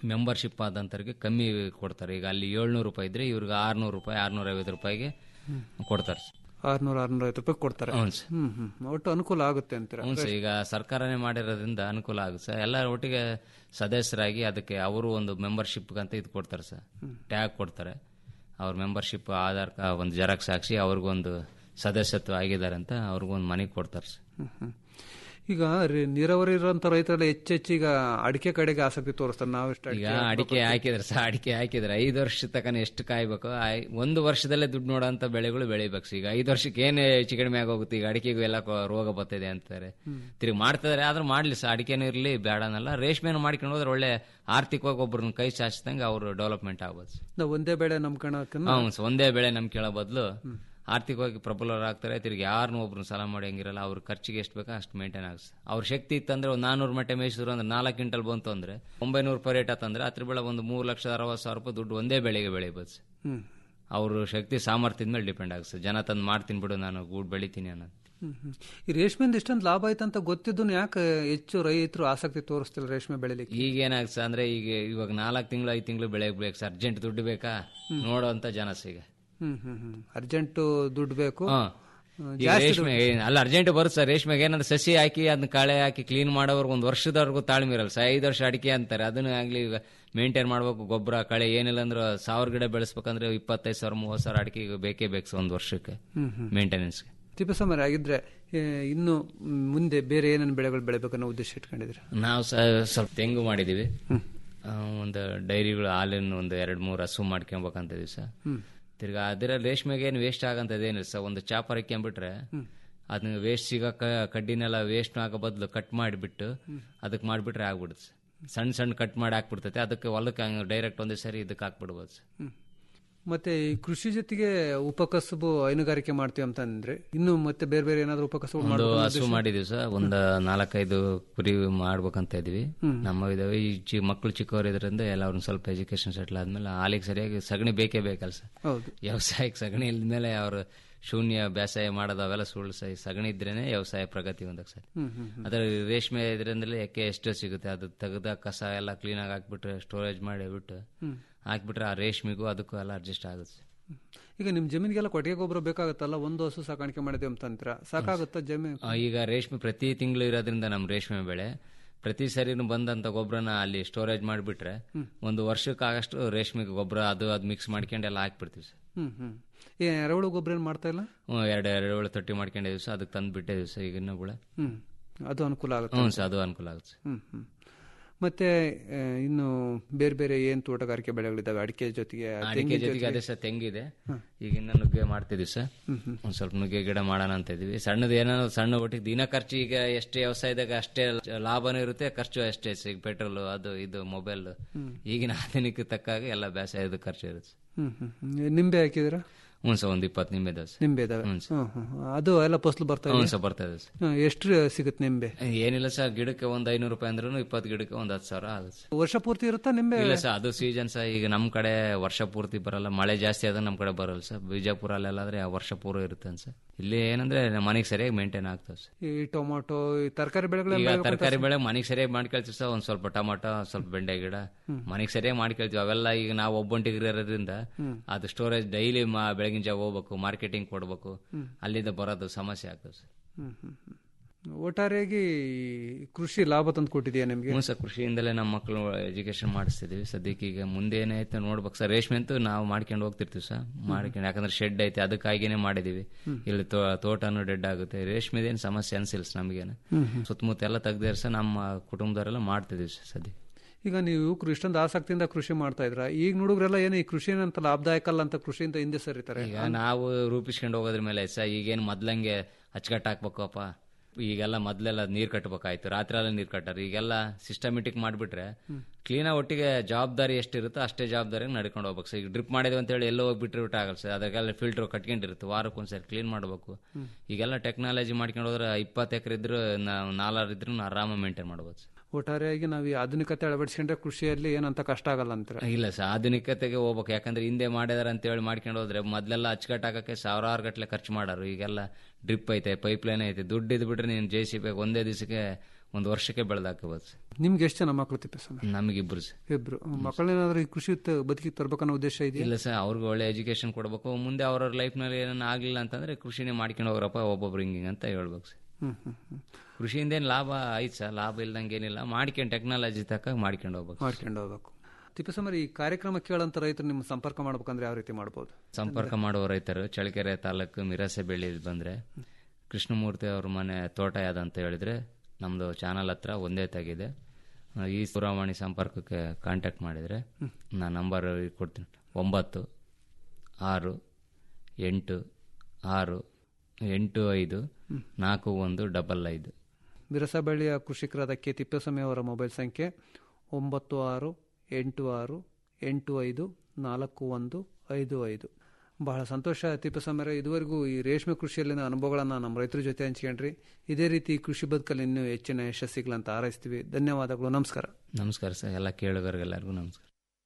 ಮೆಂಬರ್ಶಿಪ್ ಆದಂಥವ್ರಿಗೆ ಕಮ್ಮಿ ಕೊಡ್ತಾರೆ ಈಗ ಅಲ್ಲಿ ಏಳ್ನೂರು ರೂಪಾಯಿ ಇದ್ರೆ ಇವ್ರಿಗೆ ಆರ್ನೂರು ರೂಪಾಯಿ ಆರ್ನೂರ ಐವತ್ತು ರೂಪಾಯಿಗೆ ಕೊಡ್ತಾರೆ ಸರ್. ಆರ್ನೂರ ಆರ್ನೂರ ಐವತ್ತು ರೂಪಾಯಿ ಕೊಡ್ತಾರೆ ಹ್ಞೂ ಸರ್. ಹ್ಮ್ ಹ್ಮ್ ಒಟ್ಟು ಅನುಕೂಲ ಆಗುತ್ತೆ ಅಂತೀರಾ ಹ್ಞೂ ಸರ್ ಈಗ ಸರ್ಕಾರನೇ ಮಾಡಿರೋದ್ರಿಂದ ಅನುಕೂಲ ಆಗುತ್ತೆ ಸರ್ ಎಲ್ಲ ಒಟ್ಟಿಗೆ ಸದಸ್ಯರಾಗಿ ಅದಕ್ಕೆ ಅವರು ಒಂದು ಮೆಂಬರ್ಶಿಪ್ ಅಂತ ಇದು ಕೊಡ್ತಾರೆ ಸರ್ ಟ್ಯಾಗ್ ಕೊಡ್ತಾರೆ ಅವ್ರ ಮೆಂಬರ್ಶಿಪ್ ಆಧಾರ್ ಕಾ- ಒಂದು ಜೆರಾಕ್ಸ್ ಹಾಕ್ಸಿ ಅವ್ರಿಗೊಂದು ಸದಸ್ಯತ್ವ ಆಗಿದ್ದಾರೆ ಅಂತ ಅವ್ರಿಗೊಂದು ಮನೆಗೆ ಕೊಡ್ತಾರೆ ಸರ್ ಹ್ಮ್, ಹ್ಮ್. ಈಗ ರಿ- ನೀರಾವರಿ ಇರುವಂತ ರೈತರೆಲ್ಲ ಹೆಚ್ಚೆಚ್ಚು ಈಗ ಅಡಿಕೆ ಕಡೆಗೆ ಆಸಕ್ತಿ ತೋರಿಸ್ತಾರೆ ನಾವು ಎಷ್ಟು ಈಗ ಅಡಿಕೆ ಹಾಕಿದ್ರೆ ಸರ್ ಅಡಿಕೆ ಹಾಕಿದ್ರೆ ಐದು ವರ್ಷ ತನಕ ಎಷ್ಟು ಕಾಯ್ಬೇಕು ಐ- ಒಂದು ವರ್ಷದಲ್ಲೇ ದುಡ್ಡು ನೋಡೋಂಥ ಬೆಳೆಗಳು ಬೆಳಿಬೇಕು ಸರ್. ಈಗ ಐದು ವರ್ಷಕ್ಕೆ ಏನು ಹೆಚ್ಚು ಕಡಿಮೆ ಆಗೋಗುತ್ತೆ ಈಗ ಅಡಿಕೆಗೂ ಎಲ್ಲ ಕೊ- ರೋಗ ಬರ್ತಿದೆ ಅಂತಾರೆ ತಿರುಗಿ ಮಾಡ್ತಿದಾರೆ ಆದ್ರೂ ಮಾಡ್ಲಿ ಸರ್ ಅಡಿಕೆನೂ ಇರಲಿ ಬೇಡನಲ್ಲ ರೇಷ್ಮೆನೂ ಮಾಡ್ಕೊಂಡು ಹೋದ್ರೆ ಒಳ್ಳೆ ಆರ್ಥಿಕವಾಗಿ ಒಬ್ಬರನ್ನ ಕೈ ಚಾಚಿದಂಗೆ ಅವರು ಡೆವಲಪ್ಮೆಂಟ್ ಆಗ್ಬೋದು ಸರ್. ನಾವು ಒಂದೇ ಬೆಳೆ ನಂಬ್ಕೊಳಕ ಹ್ಞೂ ಸರ್, ಒಂದೇ ಬೆಳೆ ನಮ್ ಕೇಳೋ ಬದಲು ಆರ್ಥಿಕವಾಗಿ ಪ್ರಬಲರಾಗ್ತಾರೆ ತಿರುಗಿ ಯಾರನ್ನೂ ಒಬ್ರನ್ನ ಸಾಲ ಮಾಡಿ ಹಂಗಿರಲ್ಲ ಅವ್ರ ಖರ್ಚಿಗೆ ಎಷ್ಟು ಬೇಕೋ ಅಷ್ಟು ಮೇಂಟೈನ್ ಆಗುತ್ತೆ ಅವ್ರ ಶಕ್ತಿ ಇತ್ತಂದ್ರೆ ಒಂದು ನಾನೂರು ಮಟ್ಟೆ ಮೇಯಿಸಿದ್ರು ಅಂದ್ರೆ ನಾಲ್ಕು ಕ್ವಿಂಟಲ್ ಬಂತು ಅಂದ್ರೆ ಒಂಬೈನೂರು ರೂಪಾಯಿ ರೇಟ್ ಆತಂದ್ರೆ ಹತ್ರ ಬೆಳೆ ಒಂದು ಮೂರು ಲಕ್ಷದ ಅರವತ್ತು ಸಾವಿರ ರೂಪಾಯಿ ದುಡ್ಡು ಒಂದೇ ಬೆಳೆಗೆ ಬೆಳಿಬೋದು ಸರ್. ಹ್ಮ್ ಅವ್ರ ಶಕ್ತಿ ಸಾಮರ್ಥ್ಯದ ಮೇಲೆ ಡಿಪೆಂಡ್ ಆಗುತ್ತೆ ಸರ್. ಜನ ತಂದು ಮಾಡ್ತೀನಿ ಬಿಡು ನಾನು ಗೂಡ್ ಬೆಳಿತೀನಿ ಅನ್ನೋದು ಹ್ಮ್, ಹ್ಮ್. ಈ ರೇಷ್ಮೆಯಿಂದ ಇಷ್ಟೊಂದು ಲಾಭ ಆಯ್ತಂತ ಗೊತ್ತಿದ್ದು ಯಾಕೆ ಹೆಚ್ಚು ರೈತರು ಆಸಕ್ತಿ ತೋರಿಸ್ತಿಲ್ಲ ರೇಷ್ಮೆ ಬೆಳಿಲಿಕ್ಕೆ ಈಗ ಏನಾಗುತ್ತೆ ಅಂದ್ರೆ ಈಗ ಇವಾಗ ನಾಲ್ಕು ತಿಂಗಳು ಐದು ತಿಂಗಳು ಬೆಳೆಗೆ ಬೇಕು ಸರ್ ಅರ್ಜೆಂಟ್ ದುಡ್ಡು ಬೇಕಾ ನೋಡೋ ಅಂತ ಜನ ಸರ್ ಈಗ ಹ್ಮ್ ಹ್ಮ್ ಹ್ಮ್ ಅರ್ಜೆಂಟ್ ದುಡ್ಡು ಬೇಕು ಹಾ. ಹ್ಮ್, ಈಗ ಜಾಸ್ತಿ ರೇಷ್ಮೆ ಏನ್- ಅಲ್ಲ ಅರ್ಜೆಂಟ್ ಬರುತ್ತೆ ಸರ್ ರೇಷ್ಮೆಗೆ ಏನಂದ್ರೆ ಸಸಿ ಹಾಕಿ ಅದನ್ನ ಕಳೆ ಹಾಕಿ ಕ್ಲೀನ್ ಮಾಡೋವರೆಗೂ ಒಂದು ವರ್ಷದವರೆಗೂ ತಾಳ್ಮೆ ಇರಲ್ಲ ಸರ್ ಐದು ವರ್ಷ ಅಡಿಕೆ ಅಂತಾರೆ ಅದನ್ನ ಆಗ್ಲಿ ಈಗ ಮೇಂಟೈನ್ ಮಾಡ್ಬೇಕು ಗೊಬ್ಬರ ಕಳೆ ಏನಿಲ್ಲ ಅಂದ್ರೆ ಸಾವಿರ ಗಿಡ ಬೆಳೆಸ್ಬೇಕಂದ್ರೆ ಇಪ್ಪತ್ತೈದು ಸಾವಿರ ಮೂವತ್ತು ಸಾವಿರ ಅಡಿಕೆ ಈಗ ಬೇಕೇ ಬೇಕು ಸರ್ ಒಂದು ವರ್ಷಕ್ಕೆ ಹ್ಮ್, ಹ್ಮ್. ಮೇಂಟೆನೆನ್ಸ್ಗೆ ತಿಪ್ಪಸಮರ ಆಗಿದ್ರೆ ಏ, ಇನ್ನು ಮುಂದೆ ಬೇರೆ ಏನೇನು ಬೆಳೆಗಳು ಬೆಳಿಬೇಕನ್ನೋ ಉದ್ದೇಶ ಇಟ್ಕೊಂಡಿದ್ರೆ ನಾವು ಸ ಸ್ವಲ್ಪ ತೆಂಗು ಮಾಡಿದೀವಿ ಆ, ಒಂದು ಡೈರಿಗಳು ಹಾಲಿನ ಒಂದು ಎರಡು ಮೂರು ಹಸು ಮಾಡ್ಕೊಬೇಕಂತ ಇದೀವಿ ಸರ್ ಹ್ಮ್. ತಿರ್ಗಾ ಅದರ ರೇಷ್ಮೆಗೆ ಏನು ವೇಸ್ಟ್ ಆಗಂತದೇನಿಲ್ಲ ಸರ್ ಒಂದು ಚಾಪರ್ ಹಾಕ್ಕೊಂಬಿಟ್ರೆ ಅದನ್ನ ವೇಸ್ಟ್ ಸಿಗಕ್ಕ ಕಡ್ಡಿನೆಲ್ಲ ವೇಸ್ಟ್ ಆಗೋ ಬದಲು ಕಟ್ ಮಾಡಿಬಿಟ್ಟು ಅದಕ್ಕೆ ಮಾಡಿಬಿಟ್ರೆ ಆಗ್ಬಿಡುತ್ತೆ ಸರ್. ಸಣ್ಣ ಸಣ್ಣ ಕಟ್ ಮಾಡಿ ಹಾಕ್ಬಿಡ್ತೈತೆ ಅದಕ್ಕೆ ಹೊಲಕ್ಕೆ ಹಂಗೆ ಡೈರೆಕ್ಟ್ ಒಂದೇ ಸರಿ ಇದಕ್ಕೆ ಹಾಕ್ಬಿಡ್ಬೋದು ಸರ್. ಮತ್ತೆ ಈ ಕೃಷಿ ಜೊತೆಗೆ ಉಪಕಸಬು ಹೈನುಗಾರಿಕೆ ಮಾಡ್ತೀವಿ ಅಂತ ಅಂದ್ರೆ ಇನ್ನು ಮತ್ತೆ ಬೇರೆ ಬೇರೆ ಏನಾದ್ರು ಉಪಕಸಬು ಒಂದು ಮಾಡ್ಬೇಕು ಅನ್ನೋ ಹಸು ಉದ್ದೇಶ? ಮಾಡಿದೀವಿ ಸರ್ ಒಂದು ನಾಲ್ಕೈದು ಕುರಿ ಮಾಡ್ಬೇಕಂತ ಇದೀವಿ ಹ್ಮ್. ನಮ್ಮ ಇದಾವೆ ಈ ಚಿ ಮಕ್ಕಳು ಚಿಕ್ಕವರು ಇದರಿಂದ ಎಲ್ಲ ಅವ್ರನ್ನ ಸ್ವಲ್ಪ ಎಜುಕೇಶನ್ ಸೆಟ್ಲ್ ಆದ್ಮೇಲೆ ಹಾಲಿಗೆ ಸರಿಯಾಗಿ ಸಗಣಿ ಬೇಕೇ ಬೇಕಲ್ಲ ಸರ್ ಹೌದು ವ್ಯವಸಾಯಕ್ಕೆ ಸಗಣಿ ಇಲ್ದ್ಮೇಲೆ ಅವರು ಶೂನ್ಯ ಬೇಸಾಯ ಮಾಡೋದು ಅವೆಲ್ಲ ಸುಳ್ಳು ಸಹ ಸಗಣಿ ಇದ್ರೇನೆ ವ್ಯವಸಾಯ ಪ್ರಗತಿ ಹೊಂದಕ್ ಸರ್ ಹ್ಮ್, ಹ್ಮ್, ಹ್ಮ್. ಅದರ ರೇಷ್ಮೆ ಇದರಿಂದಲೇ ಎಕ್ಕೆ ಎಷ್ಟು ಸಿಗುತ್ತೆ ಅದು ತೆಗೆದ ಕಸ ಎಲ್ಲ ಕ್ಲೀನಾಗಿ ಹಾಕ್ಬಿಟ್ರೆ ಸ್ಟೋರೇಜ್ ಮಾಡಿ ಬಿಟ್ಟು ಹ್ಮ್. ಹಾಕ್ಬಿಟ್ರೆ ಆ ರೇಷ್ಮೆಗೂ ಅದಕ್ಕೂ ಎಲ್ಲ ಅಡ್ಜಸ್ಟ್ ಆಗುತ್ತೆ ಸರ್. ಈಗ ನಿಮ್ ಜಮೀನಿಗೆಲ್ಲ ಕೊಟ್ಟಿಗೆ ಗೊಬ್ಬರ ಬೇಕಾಗತ್ತಲ್ಲ ಒಂದು ಹಸು ಸಾಕಾಣಿಕೆ ಮಾಡಿದ್ವಿ ಅಂತಂದ್ರ ಸಾಕಾಗುತ್ತಾ ಜಮೀನು ಆ, ಈಗ ರೇಷ್ಮೆ ಪ್ರತಿ ತಿಂಗಳು ಇರೋದ್ರಿಂದ ನಮ್ಮ ರೇಷ್ಮೆ ಬೆಳೆ ಪ್ರತಿ ಸರಿನೂ ಬಂದಂತ ಗೊಬ್ಬರನ ಅಲ್ಲಿ ಸ್ಟೋರೇಜ್ ಮಾಡಿಬಿಟ್ರೆ ಹ್ಮ್. ಒಂದು ವರ್ಷಕ್ಕಾಗಷ್ಟು ರೇಷ್ಮೆಗೆ ಗೊಬ್ಬರ ಅದು ಅದು ಮಿಕ್ಸ್ ಮಾಡ್ಕೊಂಡು ಎಲ್ಲ ಹಾಕ್ಬಿಡ್ತೀವಿ ಸರ್ ಹ್ಮ್ ಹ್ಮ್ ಏ ಎರೆಹುಳು ಗೊಬ್ಬರ ಏನ್ ಮಾಡ್ತಾ ಇಲ್ಲ ಹ್ಞೂ ಎರಡು ಎರಡು ತೊಟ್ಟಿ ಮಾಡ್ಕೊಂಡಿದ್ದೀವಿ ಸರ್ ಅದಕ್ಕೆ ತಂದು ಬಿಟ್ಟಿದ್ದೀವಿ ಸರ್ ಈಗ ಇನ್ನೂ ಕೂಡ ಹ್ಮ್ ಅದು ಅನುಕೂಲ ಆಗುತ್ತೆ ಹ್ಞೂ ಸರ್ ಅದು ಅನುಕೂಲ ಆಗುತ್ತೆ ಸರ್. ಹ್ಮ್ ಹ್ಮ್ ಮತ್ತೆ ಆ, ಇನ್ನು ಬೇರೆ ಬೇರೆ ಏನ್ ತೋಟಗಾರಿಕೆ ಬೆಳೆಗಳಿದಾವೆ ಅಡಿಕೆ ಜೊತೆಗೆ ಅಡಿಕೆ ತೆಂಗಿನ ಜೊತೆಗೆ ಅದೇ ಸರ್ ತೆಂಗಿದೆ ಹ್ಮ್. ಈಗ ಇನ್ನ ನುಗ್ಗೆ ಮಾಡ್ತಿದೀವಿ ಸರ್ ಹ್ಮ್, ಹ್ಮ್. ಒಂದ್ ಸ್ವಲ್ಪ ನುಗ್ಗೆ ಗಿಡ ಮಾಡೋಣ ಅಂತ ಇದೀವಿ ಸಣ್ಣದು ಏನೋ ಸಣ್ಣ ಒಟ್ಟಿಗೆ ದಿನ ಖರ್ಚು ಈಗ ಎಷ್ಟೇ ವ್ಯವಸಾಯದಾಗ ಅಷ್ಟೇ ಲಾಭನೂ ಇರುತ್ತೆ ಖರ್ಚು ಅಷ್ಟೇ ಸರ್. ಈಗ ಪೆಟ್ರೋಲ್ ಅದು ಇದು ಮೊಬೈಲ್ ಹ್ಮ್. ಈಗಿನ ಆಧುನಿಕ ತಕ್ಕಾಗ ಎಲ್ಲ ಬೇಸಾಯದ ಖರ್ಚು ಇರುತ್ತೆ ಹ್ಮ್ ಹ್ಮ್ ಹ್ಮ್. ನಿಂಬೆ ಹಾಕಿದ್ರ ಹ್ಞೂ ಸರ್ ಒಂದು ಇಪ್ಪತ್ತು ನಿಂಬೆ ಇದಾವೆ ಸರ್ ನಿಂಬೆ ಇದಾವೆ ಹ್ಞೂ ಹ್ಮ್ ಹ್ಮ್ ಹ್ಮ್. ಅದು ಎಲ್ಲ ಫಸಲು ಬರ್ತಾ ಹ್ಞೂ ಇದೆ ಸರ್ ಬರ್ತಾ ಇದೆ ಸರ್ ಹ್ಮ್, ಎಷ್ಟು ಸಿಗುತ್ತೆ ನಿಂಬೆ ಏನಿಲ್ಲ ಸರ್ ಗಿಡಕ್ಕೆ ಒಂದ್ ಐನೂರು ರೂಪಾಯಿ ಅಂದ್ರೂ ಇಪ್ಪತ್ತು ಗಿಡಕ್ಕೆ ಒಂದ್ ಹತ್ತು ಸಾವಿರ ಆಗುತ್ತೆ ಸರ್. ವರ್ಷ ಪೂರ್ತಿ ಇರುತ್ತಾ ನಿಂಬೆ ಇಲ್ಲ ಸರ್ ಅದು ಸೀಸನ್ ಸರ್ ಈಗ ನಮ್ಮ ಕಡೆ ವರ್ಷ ಪೂರ್ತಿ ಬರಲ್ಲ ಮಳೆ ಜಾಸ್ತಿ ಆದ್ರೆ ನಮ್ಮ ಕಡೆ ಬರಲ್ಲ ಸರ್ ಬಿಜಾಪುರ ಅಲ್ಲೆಲ್ಲಾದ್ರೆ ವರ್ಷ ಪೂರ ಇರುತ್ತೆ ಸರ್ ಇಲ್ಲಿ ಏನಂದ್ರೆ ಮನೆಗೆ ಸರಿಯಾಗಿ ಮೇಂಟೈನ್ ಆಗ್ತದೆ ಸರ್ ಈ ಟೊಮೊಟೊ ಈ ತರಕಾರಿ ಬೆಳೆಗಳೆಲ್ಲ ಈಗ ಬೆಳಿಬೇಕು ಅಂತ ತರಕಾರಿ ಬೆಳೆ ಮನೆಗೆ ಸರಿಯಾಗಿ ಮಾಡ್ಕೊಳ್ತೀವಿ ಸರ್ ಒಂದ್ ಸ್ವಲ್ಪ ಟೊಮಾಟೊ ಸ್ವಲ್ಪ ಬೆಂಡೆ ಗಿಡ ಹ್ಮ್. ಮನೆಗೆ ಸರಿಯಾಗಿ ಮಾಡ್ಕೊಳ್ತೀವಿ ಅವೆಲ್ಲ ಈಗ ನಾವು ಒಬ್ಬಂಟಿಗೆ ಇರೋದ್ರಿಂದ ಹ್ಮ್. ಅದು ಸ್ಟೋರೇಜ್ ಡೈಲಿ ಬೆಳಗಿನ ಜಾವ ಹೋಗ್ಬೇಕು ಮಾರ್ಕೆಟಿಂಗ್ ಕೊಡ್ಬೇಕು ಹ್ಮ್. ಅಲ್ಲಿಂದ ಬರೋದು ಸಮಸ್ಯೆ ಆಗ್ತದೆ ಸರ್ ಹ್ಮ್ ಹ್ಮ್ ಹ್ಮ್. ಒಟ್ಟಾರೆಯಾಗಿ ಈ ಕೃಷಿ ಲಾಭ ತಂದು ಕೊಟ್ಟಿದೆಯಾ ನಿಮ್ಗೆ ಹ್ಞೂ ಸರ್ ಕೃಷಿಯಿಂದಲೇ ನಮ್ಮ ಮಕ್ಕಳು ಎಜುಕೇಶನ್ ಮಾಡಿಸ್ತಿದೀವಿ ಸದ್ಯಕ್ಕೆ ಈಗ ಮುಂದೆ ಏನಾಯ್ತು ನೋಡ್ಬೇಕು ಸರ್ ರೇಷ್ಮೆ ಅಂತೂ ನಾವು ಮಾಡ್ಕೊಂಡು ಹೋಗ್ತಿರ್ತೀವಿ ಸರ್ ಮಾಡ್ಕೊಂಡು ಯಾಕಂದ್ರೆ ಶೆಡ್ ಐತೆ ಅದಕ್ಕಾಗಿನೇ ಮಾಡಿದೀವಿ ಹ್ಮ್. ಇಲ್ಲಿ ತೋ- ತೋಟನೂ ಡೆಡ್ ಆಗುತ್ತೆ ರೇಷ್ಮೆದೇನು ಸಮಸ್ಯೆ ಅನ್ಸಿಲ್ಲ ಸರ್ ನಮಗೇನು ಹ್ಮ್ ಹ್ಮ್. ಸುತ್ತಮುತ್ತ ಎಲ್ಲ ತೆಗ್ದಿರ್ ಸರ್ ನಮ್ಮ ಕುಟುಂಬದವರೆಲ್ಲ ಮಾಡ್ತಿದೀವಿ ಸರ್ ಸದ್ಯ ಈಗ ನೀವು ಯುವಕರು ಇಷ್ಟೊಂದು ಆಸಕ್ತಿಯಿಂದ ಕೃಷಿ ಮಾಡ್ತಾ ಇದ್ರ ಈಗ ಹುಡುಗರೆಲ್ಲ ಏನು ಈ ಕೃಷಿ ಅಂತ ಲಾಭದಾಯಕ ಅಲ್ಲ ಅಂತ ಕೃಷಿಯಿಂದ ಹಿಂದೆ ಸರಿತಾರೆ ಈಗ ನಾವು ರೂಪಿಸ್ಕೊಂಡು ಹೋಗೋದ್ರ ಮೇಲೆ ಸರ್ ಈಗೇನು ಮೊದ್ಲಂಗೆ ಅಚ್ಚುಕಟ್ಟು ಹಾಕ್ಬೇಕಪ್ಪ ಈಗೆಲ್ಲ ಮೊದ್ಲೆಲ್ಲ ನೀರ್ ಕಟ್ಟಬೇಕಾಯ್ತು ರಾತ್ರಿ ಎಲ್ಲ ನೀರ್ ಕಟ್ಟಾರ ಈಗೆಲ್ಲ ಸಿಸ್ಟಮೆಟಿಕ್ ಮಾಡಿಬಿಟ್ರೆ ಕ್ಲೀನಾಗಿ ಒಟ್ಟಿಗೆ ಜವಾಬ್ದಾರಿ ಎಷ್ಟಿರುತ್ತೋ ಅಷ್ಟೇ ಜವಾಬ್ದಾರಿ ನಡ್ಕೊಂಡು ಹೋಗ್ಬೇಕು ಸರ್ ಈಗ ಡ್ರಿಪ್ ಮಾಡಿದ್ವಿ ಅಂತ ಹೇಳಿ ಎಲ್ಲೋ ಹೋಗ್ಬಿಟ್ರೆ ಬಿಟ್ಟು ಆಗಲ್ಲ ಸರ್ ಅದಕ್ಕೆಲ್ಲ ಫಿಲ್ಟರ್ ಕಟ್ಕೊಂಡಿರುತ್ತೆ ವಾರಕ್ಕೆ ಒಂದ್ಸರಿ ಕ್ಲೀನ್ ಮಾಡಬೇಕು ಹ್ಮ್. ಈಗೆಲ್ಲ ಟೆಕ್ನಾಲಜಿ ಮಾಡ್ಕೊಂಡು ಹೋದ್ರೆ ಇಪ್ಪತ್ತು ಎಕರೆ ಇದ್ರು ನಾವು ನಾಲ್ಕು ಇದ್ರು ಆರಾಮ ಮೇಂಟೈನ್ ಮಾಡ್ಬೋದು ಸರ್ ಒಟ್ಟಾರೆಯಾಗಿ ನಾವು ಈ ಆಧುನಿಕತೆ ಅಳವಡಿಸ್ಕೊಂಡ್ರೆ ಕೃಷಿಯಲ್ಲಿ ಏನಂತ ಕಷ್ಟ ಆಗಲ್ಲ ಅಂತಾರೆ ಇಲ್ಲ ಸರ್ ಆಧುನಿಕತೆಗೆ ಹೋಗ್ಬೇಕು ಯಾಕಂದ್ರೆ ಹಿಂದೆ ಮಾಡಿದಾರೆ ಅಂತ ಹೇಳಿ ಮಾಡ್ಕೊಂಡು ಹೋದ್ರೆ ಮೊದ್ಲೆಲ್ಲ ಅಚ್ಚುಕಟ್ಟು ಹಾಕಕ್ಕೆ ಸಾವಿರಾರು ಗಟ್ಟಲೆ ಖರ್ಚು ಮಾಡೋರು ಈಗೆಲ್ಲ ಡ್ರಿಪ್ ಐತೆ ಪೈಪ್ ಲೈನ್ ಐತೆ ದುಡ್ಡು ಇದ್ ಬಿಟ್ರೆ ನೀನು ಜೆ ಸಿ ಬಿ ಒಂದೇ ದಿವಸಕ್ಕೆ ಒಂದು ವರ್ಷಕ್ಕೆ ಬೆಳೆದಾಕಬಹುದು ಸರ್ ನಿಮ್ಗೆ ಎಷ್ಟು ಜನ ಮಕ್ಕಳು ತಿಪ್ಪೇಸ್ವಾಮಿ ನಮಗಿಬ್ರು ಸರ್ ಇಬ್ರು ಮಕ್ಕಳೇನಾದ್ರೂ ಈ ಕೃಷಿ ತ- ಬದುಕಿಗೆ ತರ್ಬೇಕನ್ನೋ ಉದ್ದೇಶ ಇದೆಯಾ ಇಲ್ಲ ಸರ್ ಅವ್ರಿಗೆ ಒಳ್ಳೆ ಎಜುಕೇಶನ್ ಕೊಡಬೇಕು ಮುಂದೆ ಅವ್ರ ಲೈಫ್ನಲ್ಲಿ ಏನಾನ ಆಗಲಿಲ್ಲ ಅಂತಂದ್ರೆ ಕೃಷಿನೇ ಮಾಡ್ಕೊಂಡು ಹೋಗ್ರಪ್ಪ ಒಬ್ಬೊಬ್ರು ಹಿಂಗಿಂಗ್ ಅಂತ ಹೇಳ್ಬೇಕು ಸರ್ ಹ್ಮ್ ಹ್ಮ್ ಹ್ಮ್ ಕೃಷಿಯಿಂದ ಏನು ಲಾಭ ಐತೆ ಸರ್ ಲಾಭ ಇಲ್ದಂಗೆ ಏನಿಲ್ಲ ಮಾಡ್ಕೊಂಡು ಟೆಕ್ನಾಲಜಿ ತಕ್ಕ ಮಾಡ್ಕೊಂಡು ಹೋಗ್ಬೇಕು ಮಾಡ್ಕೊಂಡು ಹೋಗ್ಬೇಕು ತಿಪ್ಪೇಸ್ವಾಮಿ ಈ ಕಾರ್ಯಕ್ರಮ ಕೇಳಂತ ರೈತರು ನಿಮ್ಮ ಸಂಪರ್ಕ ಮಾಡ್ಬೇಕಂದ್ರೆ ಯಾವ ರೀತಿ ಮಾಡ್ಬೋದು ಸಂಪರ್ಕ ಮಾಡುವ ರೈತರು ಚಳ್ಳಕೆರೆ ತಾಲೂಕು ಮಿರಾಸೆ ಬೆಳ್ಳಿ ಬಂದ್ರೆ ಕೃಷ್ಣಮೂರ್ತಿ ಅವ್ರ ಮನೆ ತೋಟ ಯಾವ್ದಂತ ಹೇಳಿದ್ರೆ ನಮ್ದು ಚಾನಲ್ ಹತ್ರ ಒಂದೇ ತೆಗಿದೆ ಆ, ಈ ದೂರವಾಣಿ ಸಂಪರ್ಕಕ್ಕೆ ಕಾಂಟ್ಯಾಕ್ಟ್ ಮಾಡಿದ್ರೆ ನಾನು ನಂಬರ್ ಕೊಡ್ತೀನಿ ಒಂಬತ್ತು ಆರು ಎಂಟು ಆರು ಎಂಟು ಐದು ನಾಲ್ಕು ಒಂದು ಡಬಲ್ ಐದು ಬಿರಸಬಳ್ಳಿಯ ಕೃಷಿಕರಾದ ಕೆ ತಿಪ್ಪೇಸ್ವಾಮಿ ಅವರ ಮೊಬೈಲ್ ಸಂಖ್ಯೆ ಒಂಬತ್ತು ಆರು ಎಂಟು ಆರು ಎಂಟು ಐದು ನಾಲ್ಕು ಒಂದು ಐದು ಐದು ಬಹಳ ಸಂತೋಷ ತಿಪ್ಪೇಸ್ವಾಮಿ ಇದುವರೆಗೂ ಈ ರೇಷ್ಮೆ ಕೃಷಿಯಲ್ಲಿನ ಅನುಭವಗಳನ್ನು ನಮ್ಮ ರೈತರ ಜೊತೆ ಹಂಚ್ಕೊಂಡ್ರಿ ಇದೇ ರೀತಿ ಕೃಷಿ ಬದುಕಲ್ಲಿ ಇನ್ನೂ ಹೆಚ್ಚಿನ ಯಶಸ್ಸಿಗಳಂತ ಹಾರೈಸ್ತೀವಿ ಧನ್ಯವಾದಗಳು ನಮಸ್ಕಾರ ನಮಸ್ಕಾರ ಸರ್ ಎಲ್ಲ ಕೇಳುಗರಿಗೆಲ್ಲರಿಗೂ ನಮಸ್ಕಾರ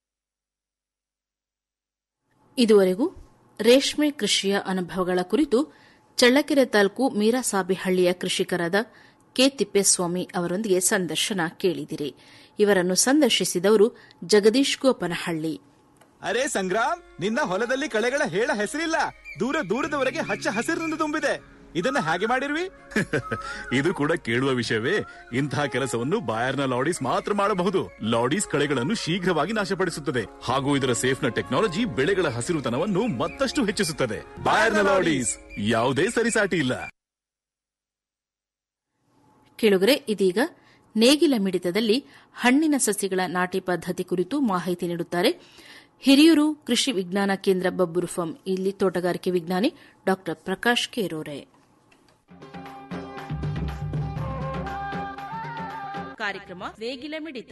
ಇದುವರೆಗೂ ರೇಷ್ಮೆ ಕೃಷಿಯ ಅನುಭವಗಳ ಕುರಿತು ಚಳ್ಳಕೆರೆ ತಾಲೂಕು ಮೀರಾಸಾಬಿಹಳ್ಳಿಯ ಕೃಷಿಕರಾದ ಕೆ ತಿಪ್ಪೇಸ್ವಾಮಿ ಅವರೊಂದಿಗೆ ಸಂದರ್ಶನ ಕೇಳಿದಿರಿ ಇವರನ್ನು ಸಂದರ್ಶಿಸಿದವರು ಜಗದೀಶ್ ಗೋಪನಹಳ್ಳಿ ಅರೆ ಸಂಗ್ರಾಮ್ ನಿನ್ನ ಹೊಲದಲ್ಲಿ ಕಳೆಗಳ ಹೇಳ ಹೆಸರಿಲ್ಲ ದೂರ ದೂರದವರೆಗೆ ಹಚ್ಚ ಹಸಿರಿನಿಂದ ತುಂಬಿದೆ ಇದನ್ನ ಹೇಗೆ ಮಾಡಿರ್ವಿ ಇದು ಕೂಡ ಕೇಳುವ ವಿಷಯವೇ ಇಂತಹ ಕೆಲಸವನ್ನು ಬಾಯರ್ನ ಲಾಡೀಸ್ ಮಾತ್ರ ಮಾಡಬಹುದು ಲಾಡೀಸ್ ಕಳೆಗಳನ್ನು ಶೀಘ್ರವಾಗಿ ನಾಶಪಡಿಸುತ್ತದೆ ಹಾಗೂ ಇದರ ಸೇಫ್ನ ಟೆಕ್ನಾಲಜಿ ಬೆಳೆಗಳ ಹಸಿರುತನವನ್ನು ಮತ್ತಷ್ಟು ಹೆಚ್ಚಿಸುತ್ತದೆ ಬಾಯರ್ನ ಲಾಡೀಸ್ ಯಾವುದೇ ಸರಿಸಾಟಿ ಇಲ್ಲ ಕೇಳುಗರೆ ಇದೀಗ ನೇಗಿಲ ಮಿಡಿತದಲ್ಲಿ ಹಣ್ಣಿನ ಸಸಿಗಳ ನಾಟಿ ಪದ್ಧತಿ ಕುರಿತು ಮಾಹಿತಿ ನೀಡುತ್ತಾರೆ ಹಿರಿಯೂರು ಕೃಷಿ ವಿಜ್ಞಾನ ಕೇಂದ್ರ ಬಬ್ಬೂರು ಫಾರ್ಮ್ ಇಲ್ಲಿ ತೋಟಗಾರಿಕೆ ವಿಜ್ಞಾನಿ ಡಾ ಪ್ರಕಾಶ್ ಕೇರೋರೆ ಕಾರ್ಯಕ್ರಮ ನೇಗಿಲ ಮಿಡಿತ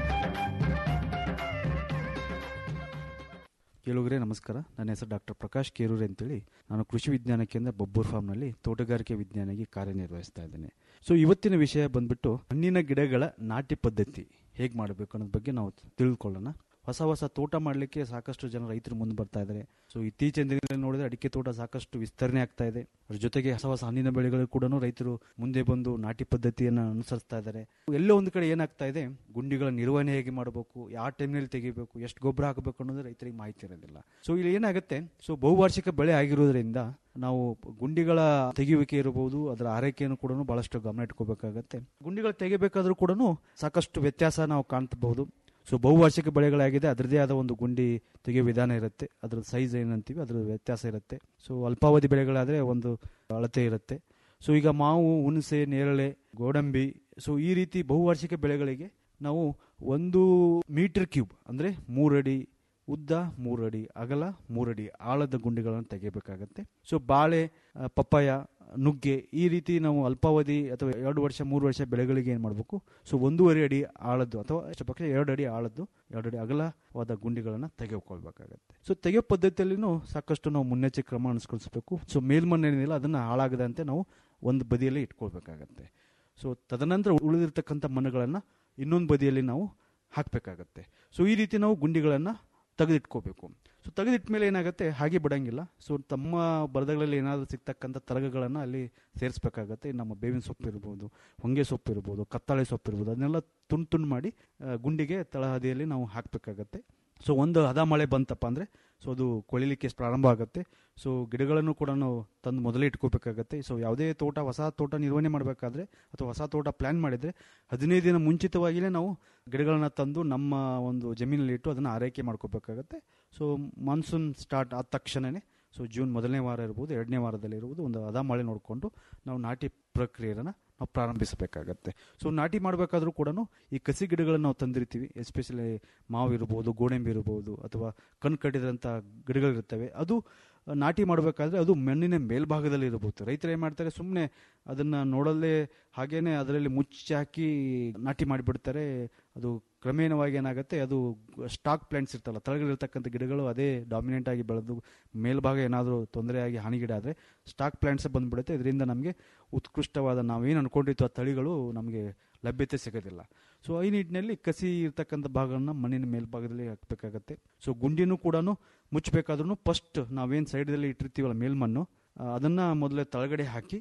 ಕೇಳುಗರೆ ನಮಸ್ಕಾರ ನನ್ನ ಹೆಸರು ಡಾಕ್ಟರ್ ಪ್ರಕಾಶ್ ಕೇರೂರಿ ಅಂತೇಳಿ ನಾನು ಕೃಷಿ ವಿಜ್ಞಾನ ಕೇಂದ್ರ ಬೊಬ್ಬೂರ್ ಫಾರ್ಮ್ನಲ್ಲಿ ತೋಟಗಾರಿಕೆ ವಿಜ್ಞಾನಿಯಾಗಿ ಕಾರ್ಯನಿರ್ವಹಿಸ್ತಾ ಇದ್ದೇನೆ ಸೊ ಇವತ್ತಿನ ವಿಷಯ ಬಂದ್ಬಿಟ್ಟು ಹಣ್ಣಿನ ಗಿಡಗಳ ನಾಟಿ ಪದ್ಧತಿ ಹೇಗೆ ಮಾಡಬೇಕು ಅನ್ನೋದ್ರ ಬಗ್ಗೆ ನಾವು ತಿಳ್ಕೊಳ್ಳೋಣ ಹೊಸ ಹೊಸ ತೋಟ ಮಾಡಲಿಕ್ಕೆ ಸಾಕಷ್ಟು ಜನ ರೈತರು ಮುಂದೆ ಬರ್ತಾ ಇದ್ದಾರೆ ಸೊ ಇತ್ತೀಚಿನ ದಿನಗಳಲ್ಲಿ ನೋಡಿದ್ರೆ ಅಡಿಕೆ ತೋಟ ಸಾಕಷ್ಟು ವಿಸ್ತರಣೆ ಆಗ್ತಾ ಇದೆ ಅದ್ರ ಜೊತೆಗೆ ಹೊಸ ಹೊಸ ಹಣ್ಣಿನ ಬೆಳೆಗಳು ಕೂಡ ರೈತರು ಮುಂದೆ ಬಂದು ನಾಟಿ ಪದ್ಧತಿಯನ್ನು ಅನುಸರಿಸ್ತಾ ಇದ್ದಾರೆ ಎಲ್ಲೋ ಒಂದು ಕಡೆ ಏನಾಗ್ತಾ ಇದೆ ಗುಂಡಿಗಳ ನಿರ್ವಹಣೆ ಹೇಗೆ ಮಾಡಬೇಕು ಯಾವ ಟೈಮ್ನಲ್ಲಿ ತೆಗಿಬೇಕು ಎಷ್ಟು ಗೊಬ್ಬರ ಹಾಕಬೇಕು ಅನ್ನೋದು ರೈತರಿಗೆ ಮಾಹಿತಿ ಇರೋದಿಲ್ಲ ಸೊ ಇಲ್ಲಿ ಏನಾಗುತ್ತೆ ಸೊ ಬಹುವಾರ್ಷಿಕ ಬೆಳೆ ಆಗಿರೋದ್ರಿಂದ ನಾವು ಗುಂಡಿಗಳ ತೆಗೆಯುವಿಕೆ ಇರಬಹುದು ಅದರ ಆರೈಕೆಯನ್ನು ಕೂಡ ಬಹಳಷ್ಟು ಗಮನ ಇಟ್ಕೋಬೇಕಾಗತ್ತೆ ಗುಂಡಿಗಳು ತೆಗಿಬೇಕಾದ್ರೂ ಕೂಡ ಸಾಕಷ್ಟು ವ್ಯತ್ಯಾಸ ನಾವು ಕಾಣ್ತಬಹುದು ಸೊ ಬಹುವಾರ್ಷಿಕ ಬೆಳೆಗಳಾಗಿದೆ ಅದರದೇ ಆದ ಒಂದು ಗುಂಡಿ ತೆಗೆಯೋ ವಿಧಾನ ಇರುತ್ತೆ ಅದ್ರ ಸೈಜ್ ಏನಂತೀವಿ ಅದ್ರ ವ್ಯತ್ಯಾಸ ಇರುತ್ತೆ ಸೊ ಅಲ್ಪಾವಧಿ ಬೆಳೆಗಳಾದರೆ ಒಂದು ಅಳತೆ ಇರುತ್ತೆ ಸೊ ಈಗ ಮಾವು ಹುಣಸೆ ನೇರಳೆ ಗೋಡಂಬಿ ಸೊ ಈ ರೀತಿ ಬಹುವಾರ್ಷಿಕ ಬೆಳೆಗಳಿಗೆ ನಾವು ಒಂದು ಮೀಟರ್ ಕ್ಯೂಬ್ ಅಂದರೆ ಮೂರಡಿ ಉದ್ದ ಮೂರಡಿ ಅಗಲ ಮೂರಡಿ ಆಳದ ಗುಂಡಿಗಳನ್ನು ತೆಗಿಬೇಕಾಗತ್ತೆ ಸೊ ಬಾಳೆ ಆ, ಪಪ್ಪಾಯ ನುಗ್ಗೆ ಈ ರೀತಿ ನಾವು ಅಲ್ಪಾವಧಿ ಅಥವಾ ಎರಡು ವರ್ಷ ಮೂರು ವರ್ಷ ಬೆಳೆಗಳಿಗೆ ಏನು ಮಾಡಬೇಕು ಸೊ ಒಂದೂವರೆ ಅಡಿ ಆಳದ್ದು ಅಥವಾ ಎಷ್ಟು ಪಕ್ಷ ಎರಡು ಅಡಿ ಆಳದ್ದು ಎರಡು ಅಡಿ ಅಗಲವಾದ ಗುಂಡಿಗಳನ್ನು ತೆಗೆದುಕೊಳ್ಬೇಕಾಗತ್ತೆ ಸೊ ತೆಗೆಯೋ ಪದ್ಧತಿಯಲ್ಲಿನೂ ಸಾಕಷ್ಟು ನಾವು ಮುನ್ನೆಚ್ಚರಿಕೆ ಕ್ರಮ ಅನುಸರಿಸಬೇಕು ಸೊ ಮೇಲ್ಮಣ್ಣು ಏನಿಲ್ಲ ಅದನ್ನು ಹಾಳಾಗದಂತೆ ನಾವು ಒಂದು ಬದಿಯಲ್ಲಿ ಇಟ್ಕೊಳ್ಬೇಕಾಗತ್ತೆ ಸೊ ತದನಂತರ ಉಳಿದಿರ್ತಕ್ಕಂಥ ಮಣ್ಣುಗಳನ್ನು ಇನ್ನೊಂದು ಬದಿಯಲ್ಲಿ ನಾವು ಹಾಕಬೇಕಾಗತ್ತೆ ಸೊ ಈ ರೀತಿ ನಾವು ಗುಂಡಿಗಳನ್ನು ತೆಗೆದಿಟ್ಕೋಬೇಕು ಸೊ ತೆಗೆದಿಟ್ಟ ಮೇಲೆ ಏನಾಗುತ್ತೆ ಹಾಗೆ ಬಿಡಂಗಿಲ್ಲ ಸೊ ತಮ್ಮ ಬರದಗಳಲ್ಲಿ ಏನಾದರೂ ಸಿಗ್ತಕ್ಕಂಥ ತರಗಗಳನ್ನು ಅಲ್ಲಿ ಸೇರಿಸ್ಬೇಕಾಗತ್ತೆ ನಮ್ಮ ಬೇವಿನ ಸೊಪ್ಪು ಇರ್ಬೋದು ಹೊಂಗೆ ಸೊಪ್ಪು ಇರ್ಬೋದು ಕತ್ತಾಳೆ ಸೊಪ್ಪು ಇರ್ಬೋದು ಅದನ್ನೆಲ್ಲ ತುಂಡು ತುಂಡು ಮಾಡಿ ಆ, ಗುಂಡಿಗೆ ತಳಹದಿಯಲ್ಲಿ ನಾವು ಹಾಕಬೇಕಾಗತ್ತೆ ಸೊ ಒಂದು ಹದ ಮಳೆ ಬಂತಪ್ಪ ಅಂದರೆ ಸೊ ಅದು ಕೊಳಿಲಿಕ್ಕೆ ಪ್ರಾರಂಭ ಆಗುತ್ತೆ ಸೊ ಗಿಡಗಳನ್ನು ಕೂಡ ನಾವು ತಂದು ಮೊದಲೇ ಇಟ್ಕೋಬೇಕಾಗತ್ತೆ ಸೊ ಯಾವುದೇ ತೋಟ ಹೊಸ ತೋಟ ನಿರ್ವಹಣೆ ಮಾಡಬೇಕಾದ್ರೆ ಅಥವಾ ಹೊಸ ತೋಟ ಪ್ಲ್ಯಾನ್ ಮಾಡಿದರೆ ಹದಿನೈದು ದಿನ ಮುಂಚಿತವಾಗಿಯೇ ನಾವು ಗಿಡಗಳನ್ನು ತಂದು ನಮ್ಮ ಒಂದು ಜಮೀನಲ್ಲಿ ಇಟ್ಟು ಅದನ್ನು ಆರೈಕೆ ಮಾಡ್ಕೋಬೇಕಾಗತ್ತೆ ಸೊ ಮಾನ್ಸೂನ್ ಸ್ಟಾರ್ಟ್ ಆದ ತಕ್ಷಣವೇ ಸೊ ಜೂನ್ ಮೊದಲನೇ ವಾರ ಇರ್ಬೋದು ಎರಡನೇ ವಾರದಲ್ಲಿ ಇರ್ಬೋದು ಒಂದು ಹದ ಮಳೆ ನೋಡಿಕೊಂಡು ನಾವು ನಾಟಿ ಪ್ರಕ್ರಿಯೆಯನ್ನು ನಾವು ಪ್ರಾರಂಭಿಸಬೇಕಾಗತ್ತೆ ಸೊ ನಾಟಿ ಮಾಡಬೇಕಾದ್ರೂ ಕೂಡ ಈ ಕಸಿ ಗಿಡಗಳನ್ನು ನಾವು ತಂದಿರ್ತೀವಿ ಎಸ್ಪೆಷಲಿ ಮಾವು ಇರ್ಬೋದು ಗೋಡಂಬಿ ಇರ್ಬೋದು ಅಥವಾ ಕಣ್ಣು ಕಟ್ಟಿದಂಥ ಗಿಡಗಳಿರ್ತವೆ ಅದು ನಾಟಿ ಮಾಡಬೇಕಾದ್ರೆ ಅದು ಮಣ್ಣಿನ ಮೇಲ್ಭಾಗದಲ್ಲಿ ಇರಬಹುದು ರೈತರು ಏನು ಮಾಡ್ತಾರೆ ಸುಮ್ಮನೆ ಅದನ್ನು ನೋಡಲ್ಲೇ ಹಾಗೇನೆ ಅದರಲ್ಲಿ ಮುಚ್ಚಿ ಹಾಕಿ ನಾಟಿ ಮಾಡಿಬಿಡ್ತಾರೆ ಅದು ಕ್ರಮೇಣವಾಗಿ ಏನಾಗುತ್ತೆ ಅದು ಸ್ಟಾಕ್ ಪ್ಲಾಂಟ್ಸ್ ಇರ್ತಲ್ಲ ತಳಗಳಿರ್ತಕ್ಕಂಥ ಗಿಡಗಳು ಅದೇ ಡಾಮಿನೆಂಟ್ ಆಗಿ ಬೆಳೆದು ಮೇಲ್ಭಾಗ ಏನಾದರೂ ತೊಂದರೆಯಾಗಿ ಹಾನಿಗೀಡಾದರೆ ಸ್ಟಾಕ್ ಪ್ಲಾಂಟ್ಸೇ ಬಂದ್ಬಿಡುತ್ತೆ ಇದರಿಂದ ನಮಗೆ ಉತ್ಕೃಷ್ಟವಾದ ನಾವೇನು ಅನ್ಕೊಂಡಿತ್ತು ಆ ತಳಿಗಳು ನಮಗೆ ಲಭ್ಯತೆ ಸಿಗೋದಿಲ್ಲ ಸೊ ಈ ನಿಟ್ಟಿನಲ್ಲಿ ಕಸಿ ಇರ್ತಕ್ಕಂಥ ಭಾಗವನ್ನು ಮಣ್ಣಿನ ಮೇಲ್ಭಾಗದಲ್ಲಿ ಹಾಕಬೇಕಾಗತ್ತೆ ಸೊ ಗುಂಡಿನೂ ಕೂಡ ಮುಚ್ಚಬೇಕಾದ್ರೂ ಫಸ್ಟ್ ನಾವೇನು ಸೈಡಲ್ಲಿ ಇಟ್ಟಿರ್ತೀವಲ್ಲ ಮೇಲ್ಮಣ್ಣು ಆ, ಅದನ್ನ ಮೊದಲೇ ತಳಗಡೆ ಹಾಕಿ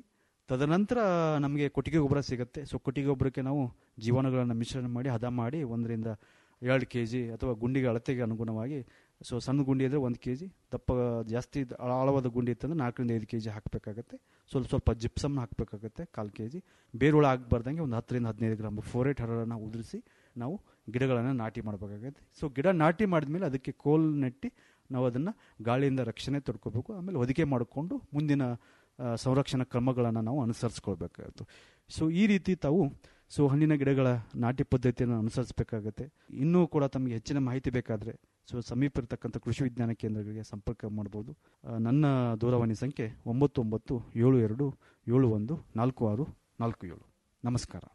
ತದನಂತರ ನಮಗೆ ಕೊಟ್ಟಿಗೆ ಗೊಬ್ಬರ ಸಿಗುತ್ತೆ ಸೊ ಕೊಟ್ಟಿಗೆ ಗೊಬ್ಬರಕ್ಕೆ ನಾವು ಜೀವಾಣುಗಳನ್ನು ಮಿಶ್ರಣ ಮಾಡಿ ಹದ ಮಾಡಿ ಒಂದರಿಂದ ಎರಡು ಕೆ ಜಿ ಅಥವಾ ಗುಂಡಿಗೆ ಅಳತೆಗೆ ಅನುಗುಣವಾಗಿ ಸೊ ಸಣ್ಣ ಗುಂಡಿ ಅಂದರೆ ಒಂದು ಕೆ ಜಿ ದಪ್ಪ ಜಾಸ್ತಿ ಇದ್ದ- ಆಳವಾದ ಗುಂಡಿ ಇತ್ತಂದ್ರೆ ನಾಲ್ಕರಿಂದ ಐದು ಕೆ ಜಿ ಹಾಕಬೇಕಾಗತ್ತೆ ಸ್ವಲ್ಪ ಸ್ವಲ್ಪ ಜಿಪ್ಸಮ್ನ ಹಾಕಬೇಕಾಗತ್ತೆ ಕಾಲು ಕೆ ಜಿ ಬೇರುಳ ಆಗಬಾರ್ದಂಗೆ ಒಂದು ಹತ್ತರಿಂದ ಹದಿನೈದು ಗ್ರಾಮ್ ಫೋರೇಟ್ ಹರಳನ್ನು ಉದುರಿಸಿ ನಾವು ಗಿಡಗಳನ್ನು ನಾಟಿ ಮಾಡಬೇಕಾಗತ್ತೆ ಸೊ ಗಿಡ ನಾಟಿ ಮಾಡಿದ್ಮೇಲೆ ಅದಕ್ಕೆ ಕೋಲ್ ನೆಟ್ಟಿ ನಾವು ಅದನ್ನು ಗಾಳಿಯಿಂದ ರಕ್ಷಣೆ ತಡ್ಕೋಬೇಕು ಆಮೇಲೆ ಹೊದಿಕೆ ಮಾಡಿಕೊಂಡು ಮುಂದಿನ ಆ, ಸಂರಕ್ಷಣಾ ಕ್ರಮಗಳನ್ನು ನಾವು ಅನುಸರಿಸ್ಕೊಳ್ಬೇಕಾಗುತ್ತೆ ಸೊ ಈ ರೀತಿ ತಾವು ಸೊ ಹಣ್ಣಿನ ಗಿಡಗಳ ನಾಟಿ ಪದ್ಧತಿಯನ್ನು ಅನುಸರಿಸಬೇಕಾಗತ್ತೆ ಇನ್ನೂ ಕೂಡ ತಮಗೆ ಹೆಚ್ಚಿನ ಮಾಹಿತಿ ಬೇಕಾದರೆ ಸೊ ಸಮೀಪ ಇರತಕ್ಕಂಥ ಕೃಷಿ ವಿಜ್ಞಾನ ಕೇಂದ್ರಗಳಿಗೆ ಸಂಪರ್ಕ ಮಾಡ್ಬೋದು ಆ, ನನ್ನ ದೂರವಾಣಿ ಸಂಖ್ಯೆ ಒಂಬತ್ತು ಒಂಬತ್ತು ಏಳು ಎರಡು ಏಳು ಒಂದು ನಾಲ್ಕು ಆರು ನಾಲ್ಕು ಏಳು ನಮಸ್ಕಾರ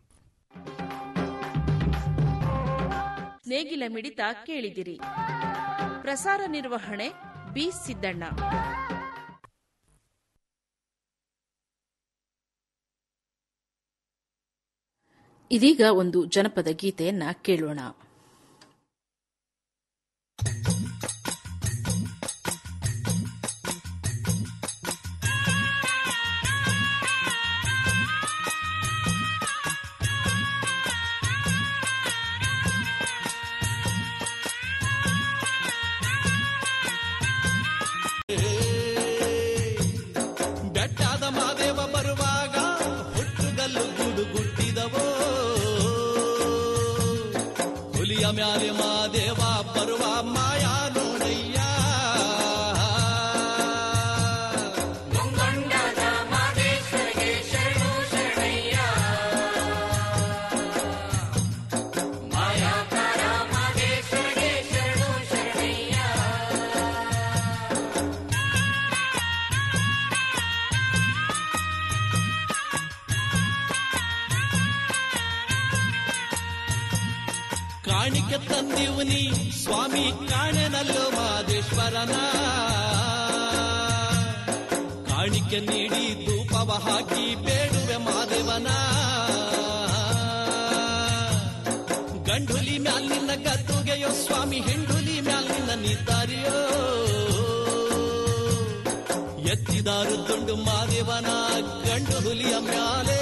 ನೇಗಿಲ ಮಿಡಿತ ಕೇಳಿದಿರಿ ಪ್ರಸಾರ ನಿರ್ವಹಣೆ ಬಿ ಸಿದ್ದಣ್ಣ ಇದೀಗ ಒಂದು ಜನಪದ ಗೀತೆಯನ್ನ ಕೇಳೋಣ ಬೆಟ್ಟಾದ ಮಾದೇವ ಬರುವಾಗ ಹುಟ್ಟುಗಲ್ಲು ಗುಡು ಗುಟ್ಟಿದವೋ ಹುಲಿಯ ಮ್ಯಾಲೆ ಮಾದೇವ ಬರುವ ಮಾಯಾ ನೋಡಯ್ಯ ಮುಂಗೊಂಡದ ಮಾದೇಶ್ವರಿಗೆ ಶರಣು ಶರಣಯ್ಯ ಮಾಯಾಕಾರ ಮಾದೇಶ್ವರಿಗೆ ಶರಣು ಶರಣಯ್ಯ ಕಾಣಿಕೆ ತಂದಿವ್ನಿ ಸ್ವಾಮಿ ಕಾಣೆನಲ್ಲೋ ಮಾದೇಶ್ವರನ ಕಾಣಿಕೆ ನೀಡಿ ಧೂಪವ ಹಾಕಿ ಬೇಡುವೆ ಮಾದೇವನ ಗಂಡುಲಿ ಮ್ಯಾಲ್ ನಿನ್ನ ಗದ್ದುಗೆಯೋ ಸ್ವಾಮಿ ಹೆಂಡುಲಿ ಮ್ಯಾಲ್ ನಿನ್ನ ನಿದ್ದಾರಿಯೋ ಎತ್ತಿದಾರು ದುಂಡು ಮಾದೇವನ ಗಂಡು ಹುಲಿಯ ಮ್ಯಾಲೆ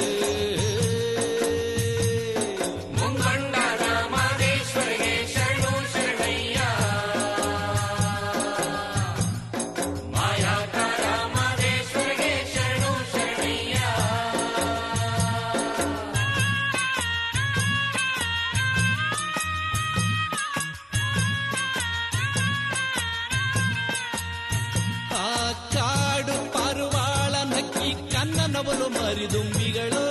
ಮುಂಗೊಂಡದ ಮಾದೇಶ್ವರಿಗೆ ಶರಣು ಶರಣಯ್ಯ ಮಾಯಾಕಾರ ಮಾದೇಶ್ವರಿಗೆ ಶರಣು ಶರಣಯ್ಯ ಆ ಕಾಡು ಪಾರುವಾಳ ನಕ್ಕಿ ಕನ್ನನವಲು ಮರಿದುಂಬಿಗಳು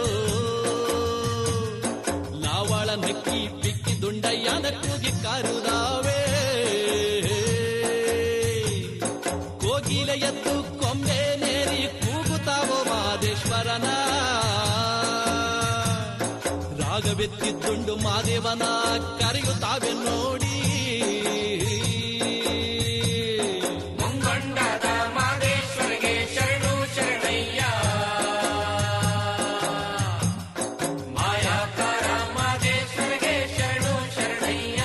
ಲಾವಾಳ ನಕ್ಕಿ ಪಿಕ್ಕಿ ದುಂಡಯ್ಯನ ಕೂಗಿ ಕಾರುದಾವೆ ಕೋಗಿಲ ಎದ್ದು ಕೊಂಬೆ ನೇರಿ ಕೂಗುತ್ತಾವೋ ಮಾದೇಶ್ವರನ ರಾಗವೆತ್ತಿದ್ದುಂಡು ಮಾದೇವನ ಕರೆಯುತ್ತಾವೆ ನೋಡಿ ಮುಂಗೊಂಡದ ಮಾದೇಶ್ವರಿಗೆ ಶರಣು ಶರಣಯ್ಯ ಮಾಯಾಕಾರ ಮಾದೇಶ್ವರಿಗೆ ಶರಣು ಶರಣಯ್ಯ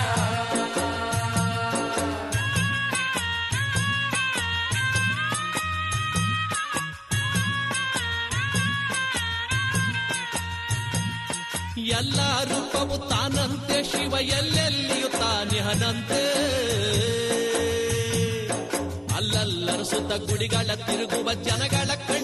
ಎಲ್ಲ ರೂಪವು ತಾನಂತೆ ಶಿವ ಎಲ್ಲೆಲ್ಲಿಯೂ ತಾನಿಹನಂತೆ ಅಲ್ಲಲ್ಲರ ಸುತ್ತ ಗುಡಿಗಳ ತಿರುಗುವ ಜನಗಳ ಕಣ್ಣು